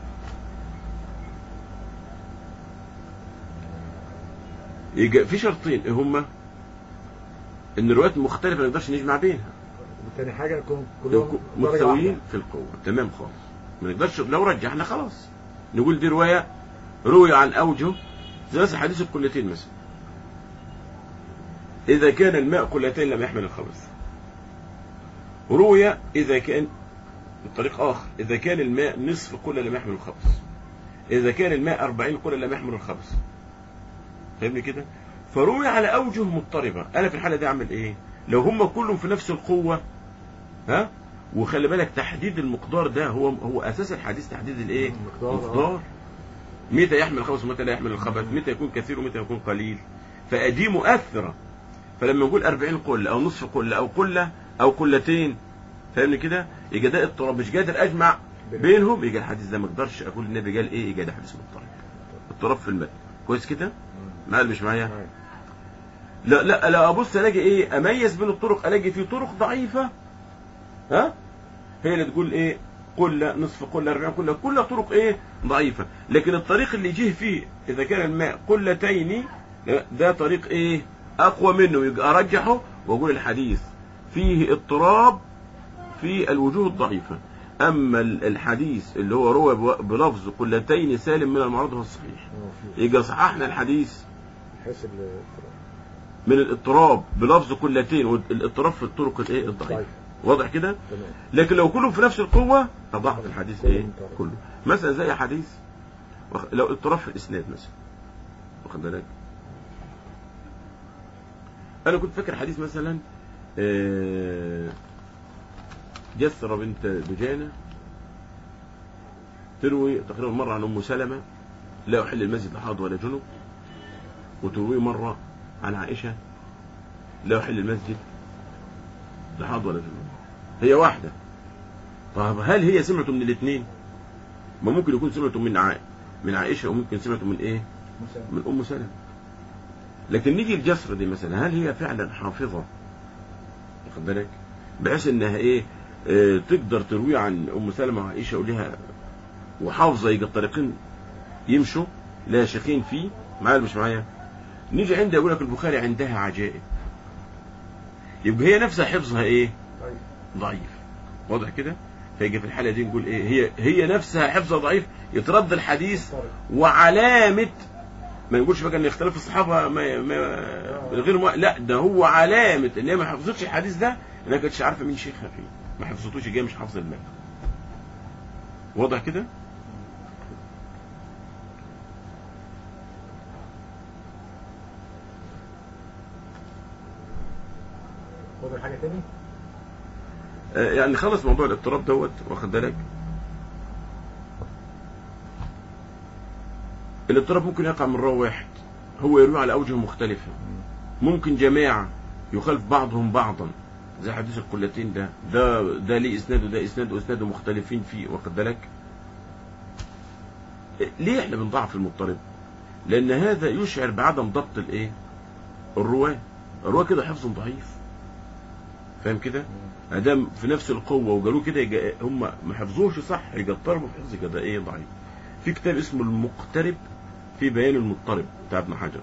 يبقى في شرطين ايه هما ان الروايات مختلفه ما نقدرش نجمع بينها وتاني حاجة يكون كلهم يكون درجة متساويين واحدة. في القوه تمام خالص ما نقدرش لو رجحنا خلاص نقول دي روايه روي عن اوجه زي مثلا حديث القلتين مثلا اذا كان الماء قلتين لم يحمل الخبث روي اذا كان بطريق اخر اذا كان الماء نصف قله لم يحمل الخبث اذا كان الماء أربعين قله لم يحمل الخبث فاهمني كده فروي على اوجه مضطربه انا في الحاله دي اعمل ايه لو هم كلهم في نفس القوه ها وخلي بالك تحديد المقدار ده هو هو اساس الحديث تحديد الايه المقدار، آه. مقدار متى يحمل الخبث ومتى لا يحمل الخبث متى يكون كثير ومتى يكون قليل فدي مؤثره فلما نقول 40 قله او نصف قله او قله او قلتين فاهمني كده يبقى ده اضطراب مش قادر اجمع بينهم يبقى الحديث ده ما اقدرش اقول النبي قال ايه يبقى ده حديث مضطرب اضطراب في المتن كويس كده مم. معايا ولا مش معايا معاك. لا لا لا ابص الاقي ايه اميز بين الطرق الاقي في طرق ضعيفه ها هي اللي تقول ايه قلة نصف قلة 40 قلة كلها طرق ايه ضعيفة لكن الطريق اللي جه فيه اذا كان الماء قلتين ده طريق ايه اقوى منه يبقى ارجحه واقول الحديث فيه اضطراب في الوجوه الضعيفة اما ال- الحديث اللي هو روى بو- بلفظ قلتين سالم من المعروض والصحيح هو في يبقى صححنا الحديث حيث ال- من الاضطراب بلفظ قلتين والاضطراب في الطرق الايه الضعيفة ضعيف. واضح كده تمام لكن لو كلهم في نفس القوة أضعف الحديث كلهم إيه طرف. كله مثلا زي حديث وخ- لو اضطراب في الإسناد مثلا واخد بالك أنا كنت فاكر حديث مثلا آه، جسر بنت دجانة تروي تقريبا مرة عن أم سلمة لا أحل المسجد لحاض ولا جنب وتروي مرة عن عائشة لا أحل المسجد لحاض ولا جنب هي واحدة طب هل هي سمعته من الاثنين ما ممكن يكون سمعته من عائشة من عائشة وممكن سمعته من ايه مثلا من ام سلمة لكن نيجي الجسر دي مثلا هل هي فعلا حافظة واخد بالك بحيث انها ايه آه تقدر تروي عن ام سلمة وعائشة ولها وحافظة يجي الطريقين يمشوا لا شيخين فيه معايا ولا مش معايا نيجي عندها يقول لك البخاري عندها عجائب يبقى هي نفسها حفظها ايه طيب ضعيف واضح كده فيجي في الحاله دي نقول ايه هي هي نفسها حفظها ضعيف يترد الحديث طرق. وعلامه ما نقولش بقى ان اختلاف الصحابه ما ما غير ما لا ده هو علامه ان هي ما حفظتش الحديث ده انها كانتش عارفه مين شيخها فيه ما حفظتوش جاي مش حافظ المال واضح كده فاضل حاجة تاني؟ آه، يعني خلص موضوع الاضطراب دوت واخد بالك الاضطراب ممكن يقع من راوي واحد هو يروي على اوجه مختلفه ممكن جماعه يخالف بعضهم بعضا زي حديث القلتين ده ده ده ليه اسناد وده اسناد واسناده مختلفين فيه واخد بالك ليه احنا بنضعف المضطرب لان هذا يشعر بعدم ضبط الايه الرواه الرواه كده حفظ ضعيف فاهم كده ادام في نفس القوه وقالوا كده يجا هم ما حفظوش صح يبقى اضطربوا في حفظ كده ايه ضعيف في كتاب اسمه المقترب في بيان المضطرب بتاع ابن حجر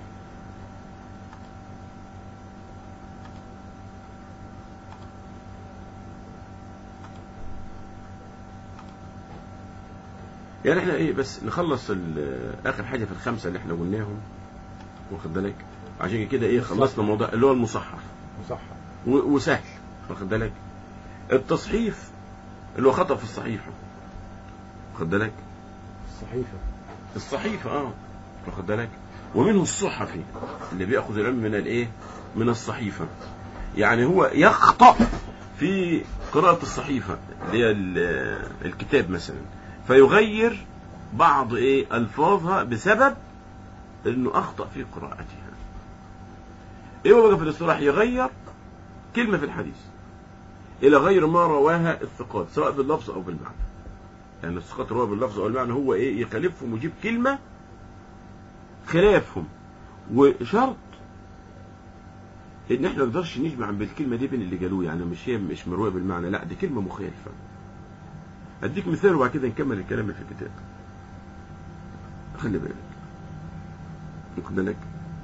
يعني احنا ايه بس نخلص ال- اخر حاجه في الخمسه اللي احنا قلناهم واخد بالك عشان كده ايه خلصنا موضوع اللي هو المصحف مصحح و- وسهل واخد بالك التصحيف اللي هو خطأ في الصحيفة واخد بالك الصحيفة الصحيفة اه واخد بالك ومنه الصحفي اللي بياخذ العلم من الايه من الصحيفة يعني هو يخطأ في قراءة الصحيفة اللي هي ال- الكتاب مثلا فيغير بعض ايه الفاظها بسبب انه اخطأ في قراءتها ايه هو بقى في الاصطلاح يغير كلمة في الحديث الى غير ما رواها الثقات سواء باللفظ او بالمعنى يعني الثقات رواه باللفظ او المعنى هو ايه يخالفهم ويجيب كلمة خلافهم وشرط ان احنا ما نقدرش نجمع بالكلمة دي بين اللي قالوه يعني مش هي مش مروية بالمعنى لا دي كلمة مخالفة اديك مثال وبعد كده نكمل الكلام اللي في الكتاب خلي بالك واخد بالك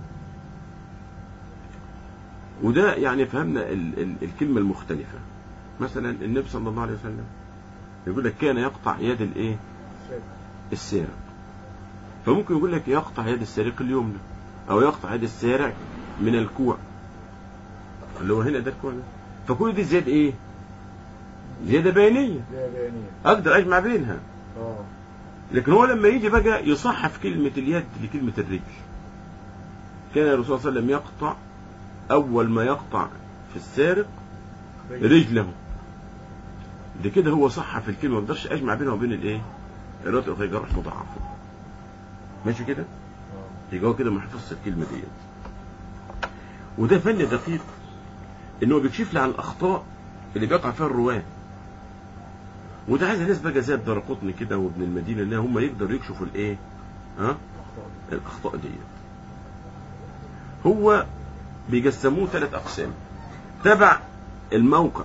وده يعني فهمنا ال ال الكلمة المختلفة مثلا النبي صلى الله عليه وسلم يقول لك كان يقطع يد الايه السادس. السارق فممكن يقول لك يقطع يد السارق اليمنى او يقطع يد السارق من الكوع اللي هو هنا ده الكوع ده فكل دي زيادة ايه زيادة بيانية لا بيانية اقدر اجمع بينها اه لكن هو لما يجي بقى يصحف كلمة اليد لكلمة الرجل كان الرسول صلى الله عليه وسلم يقطع أول ما يقطع في السارق رجله ده كده هو صحف الكلمة ما اقدرش أجمع بينها وبين الإيه؟ الرواية الأخرى جرح مضاعفة ماشي كده؟ اه يبقى هو كده ما حفظش الكلمة ديت وده فن دقيق إن هو بيكشف لي عن الأخطاء اللي بيقع فيها الرواة وده عايز ناس بقى زي الدرقطني كده وابن المدينة إن هم يقدروا يكشفوا الإيه؟ ها الأخطاء دي هو بيقسموه ثلاث أقسام تبع الموقع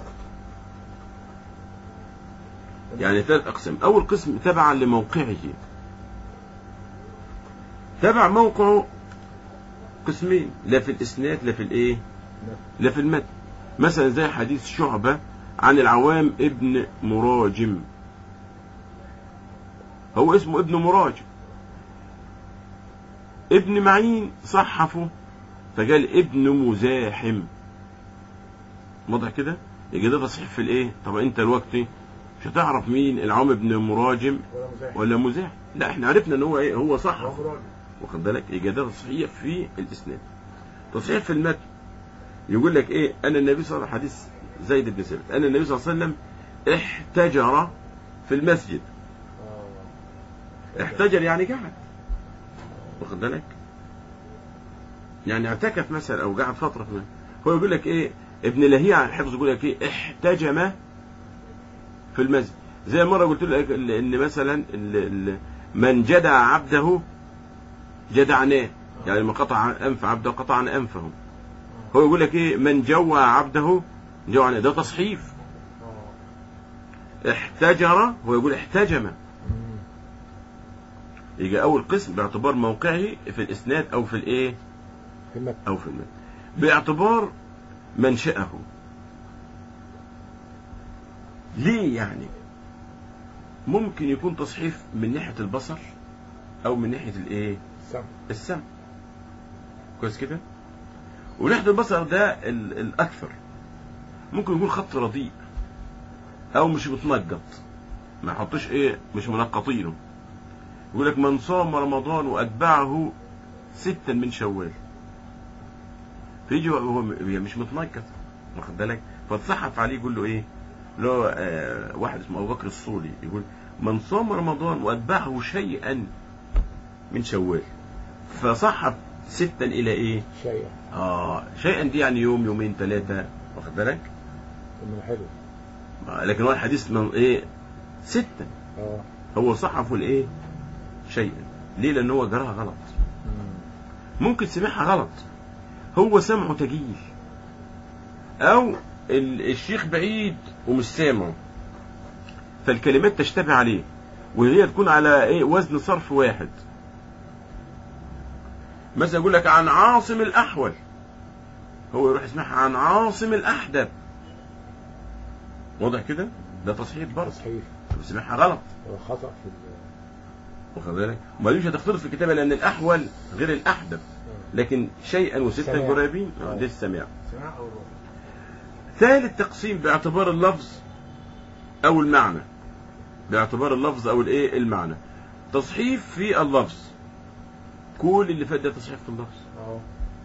يعني ثلاث أقسام أول قسم تبعا لموقعه تبع موقعه قسمين لا في الإسناد لا في الإيه لا في المتن مثلا زي حديث شعبة عن العوام ابن مراجم هو اسمه ابن مراجم ابن معين صحفه فقال ابن مزاحم واضح كده يجي ده تصحيح في الايه طب انت الوقت مش هتعرف مين العوام ابن مراجم ولا مزاح ولا مزاحم لا احنا عرفنا ان هو ايه هو صحف هو راجل واخد بالك يبقى ده تصحيح في الاسناد تصحيح في المتن يقول لك ايه ان النبي صلى الله عليه وسلم حديث زيد بن ثابت ان النبي صلى الله عليه وسلم احتجر في المسجد اه احتجر يعني قعد واخد بالك يعني اعتكف مثلا او قعد فتره في هو يقول لك ايه ابن لهيع عن الحفظ يقول لك ايه احتجم في المسجد زي مره قلت لك ان مثلا ال- ال- من جدع عبده جدعناه يعني من قطع انف عبده قطعنا انفه هو يقول لك ايه من جوع عبده جوعنا ده تصحيف اه احتجر هو يقول احتجم مم. يجي اول قسم باعتبار موقعه في الاسناد او في الايه في المتن او في المتن باعتبار منشأه ليه يعني ممكن يكون تصحيف من ناحية البصر او من ناحية الايه السمع السمع كويس كده وناحية البصر ده ال- الاكثر ممكن يكون خط رديء او مش متنقط ما يحطوش ايه مش منقطينه يقول لك من صام رمضان واتبعه ستا من شوال فيجي هو م- مش متنقط واخد بالك فتصحف عليه يقول له ايه اللي هو آه واحد اسمه ابو بكر الصولي يقول من صام رمضان واتبعه شيئا من شوال فصحف ستا الى ايه شيئا اه شيئا دي يعني يوم يومين ثلاثه واخد بالك انه حلو آه، لكن هو الحديث من ايه ستا اه هو صحفه الايه شيئا ليه لان هو جراها غلط مم. ممكن سمعها غلط هو سمعه تجيل او ال- الشيخ بعيد ومش سامعه فالكلمات تشتبه عليه وهي تكون على ايه وزن صرف واحد مثلا يقول لك عن عاصم الاحول هو يروح يسمعها عن عاصم الاحدب واضح كده ده تصحيح برضه تصحيح سمعها غلط هو خطأ في ال واخد بالك وبعدين مش هتختلط في الكتابه لان الاحول غير الاحدب آه. لكن شيئا وستا سماع. قريبين آه، آه. ده السماع سماع او الرؤية ثالث تقسيم باعتبار اللفظ او المعنى باعتبار اللفظ او الايه المعنى تصحيف في اللفظ كل اللي فات ده تصحيف في اللفظ اه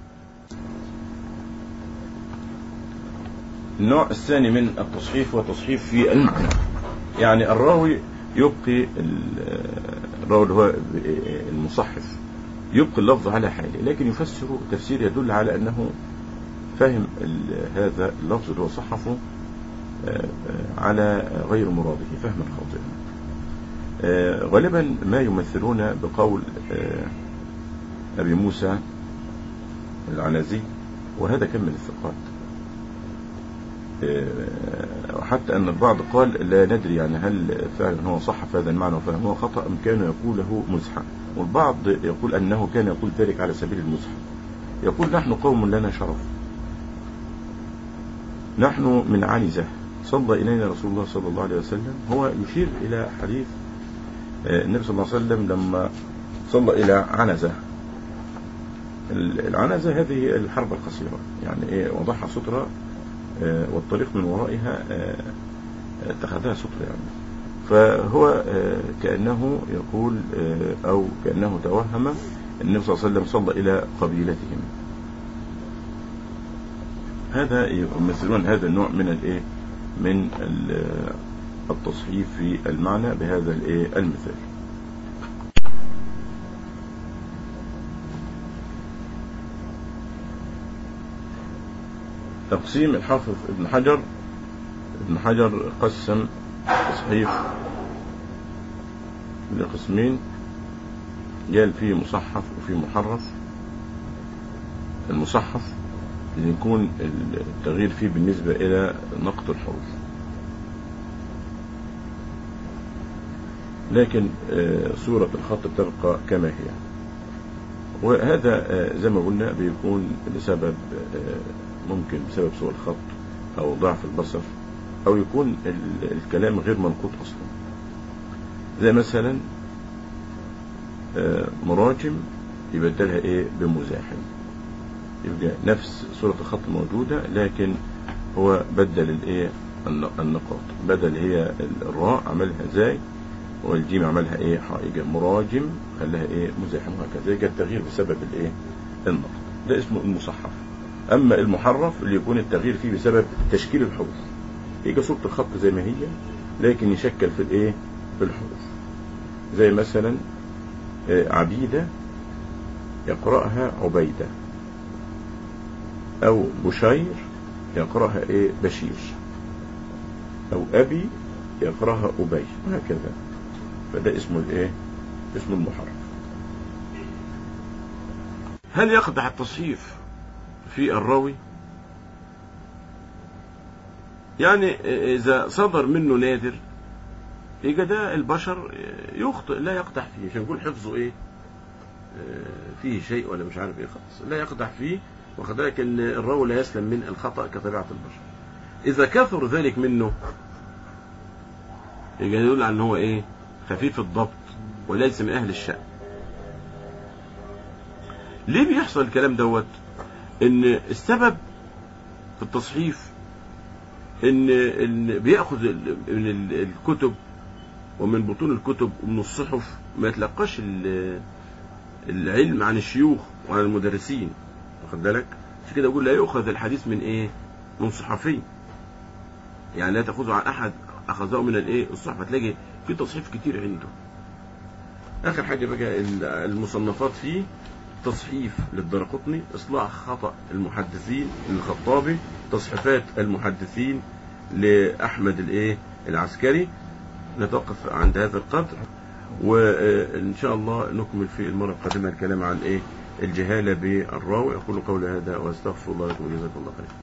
النوع الثاني من التصحيف هو تصحيف في المعنى يعني الراوي يبقي ال- الراوي اللي هو المصحف يبقي اللفظ على حاله لكن يفسر تفسير يدل على انه فهم ال- هذا اللفظ اللي هو صحفه آه، آه، على غير مراده فهما خاطئا آه، غالبا ما يمثلون بقول آه، ابي موسى العنزي وهذا كان من الثقات آه، وحتى أن البعض قال لا ندري يعني هل فعلا هو صحف هذا المعنى وفهمه خطأ أم كان يقوله مزحا والبعض يقول أنه كان يقول ذلك على سبيل المزح يقول نحن قوم لنا شرف نحن من عنزة صلى إلينا رسول الله صلى الله عليه وسلم هو يشير إلى حديث آه، النبي صلى الله عليه وسلم لما صلى إلى عنزة العنزة هذه الحرب القصيرة يعني إيه وضعها سترة آه، والطريق من ورائها آه، اتخذها سترة يعني فهو آه، كأنه يقول آه، أو كأنه توهم النبي صلى الله عليه وسلم صلى إلى قبيلتهم هذا يمثلون هذا النوع من الايه من ال- التصحيف في المعنى بهذا الايه المثال تقسيم الحافظ ابن حجر ابن حجر قسم تصحيف لقسمين قال في مصحف وفي محرف المصحف اللي يكون التغيير فيه بالنسبة إلى نقط الحروف لكن آه، صورة الخط بتبقى كما هي وهذا آه، زي ما قلنا بيكون لسبب آه، ممكن بسبب سوء الخط أو ضعف البصر أو يكون ال- الكلام غير منقوط أصلا زي مثلا آه، مراجم يبدلها إيه بمزاحم يبقى نفس صورة الخط موجودة لكن هو بدل الايه الن- النقاط بدل هي الراء عملها زاي والجيم عملها ايه حائجة مراجم خلاها ايه مزاحم وهكذا يبقى التغيير بسبب الايه النقط ده اسمه المصحف اما المحرف اللي يكون التغيير فيه بسبب تشكيل الحروف يبقى صورة الخط زي ما هي لكن يشكل في الايه في الحروف زي مثلا آه، عبيدة يقرأها عبيدة أو بشير يقرأها إيه بشير أو أبي يقرأها أبي وهكذا فده اسمه الإيه اسمه المحرف هل يقدح التصحيف في الراوي يعني إذا صدر منه نادر يبقى ده البشر يخطئ لا يقدح فيه عشان يكون حفظه ايه آه، فيه شيء ولا مش عارف ايه خالص لا يقدح فيه واخد بالك ان الراوي لا يسلم من الخطا كطبيعه البشر اذا كثر ذلك منه يبقى يدل على ان هو ايه خفيف الضبط وليس من اهل الشأن ليه بيحصل الكلام دوت ان السبب في التصحيف ان ان بياخذ ال- من ال- الكتب ومن بطون الكتب ومن الصحف ما يتلقاش ال- العلم عن الشيوخ وعن المدرسين واخد بالك عشان كده اقول لا يؤخذ الحديث من ايه من صحفي يعني لا تاخذه عن احد اخذه من الايه الصحف هتلاقي في تصحيف كتير عنده اخر حاجه بقى ال- المصنفات فيه تصحيف للدرقطني اصلاح خطا المحدثين للخطابي تصحيفات المحدثين لاحمد الايه العسكري نتوقف عند هذا القدر وان شاء الله نكمل في المره القادمه الكلام عن ايه الجهاله بالراوي اقول قولي هذا واستغفر الله لكم وجزاكم الله خير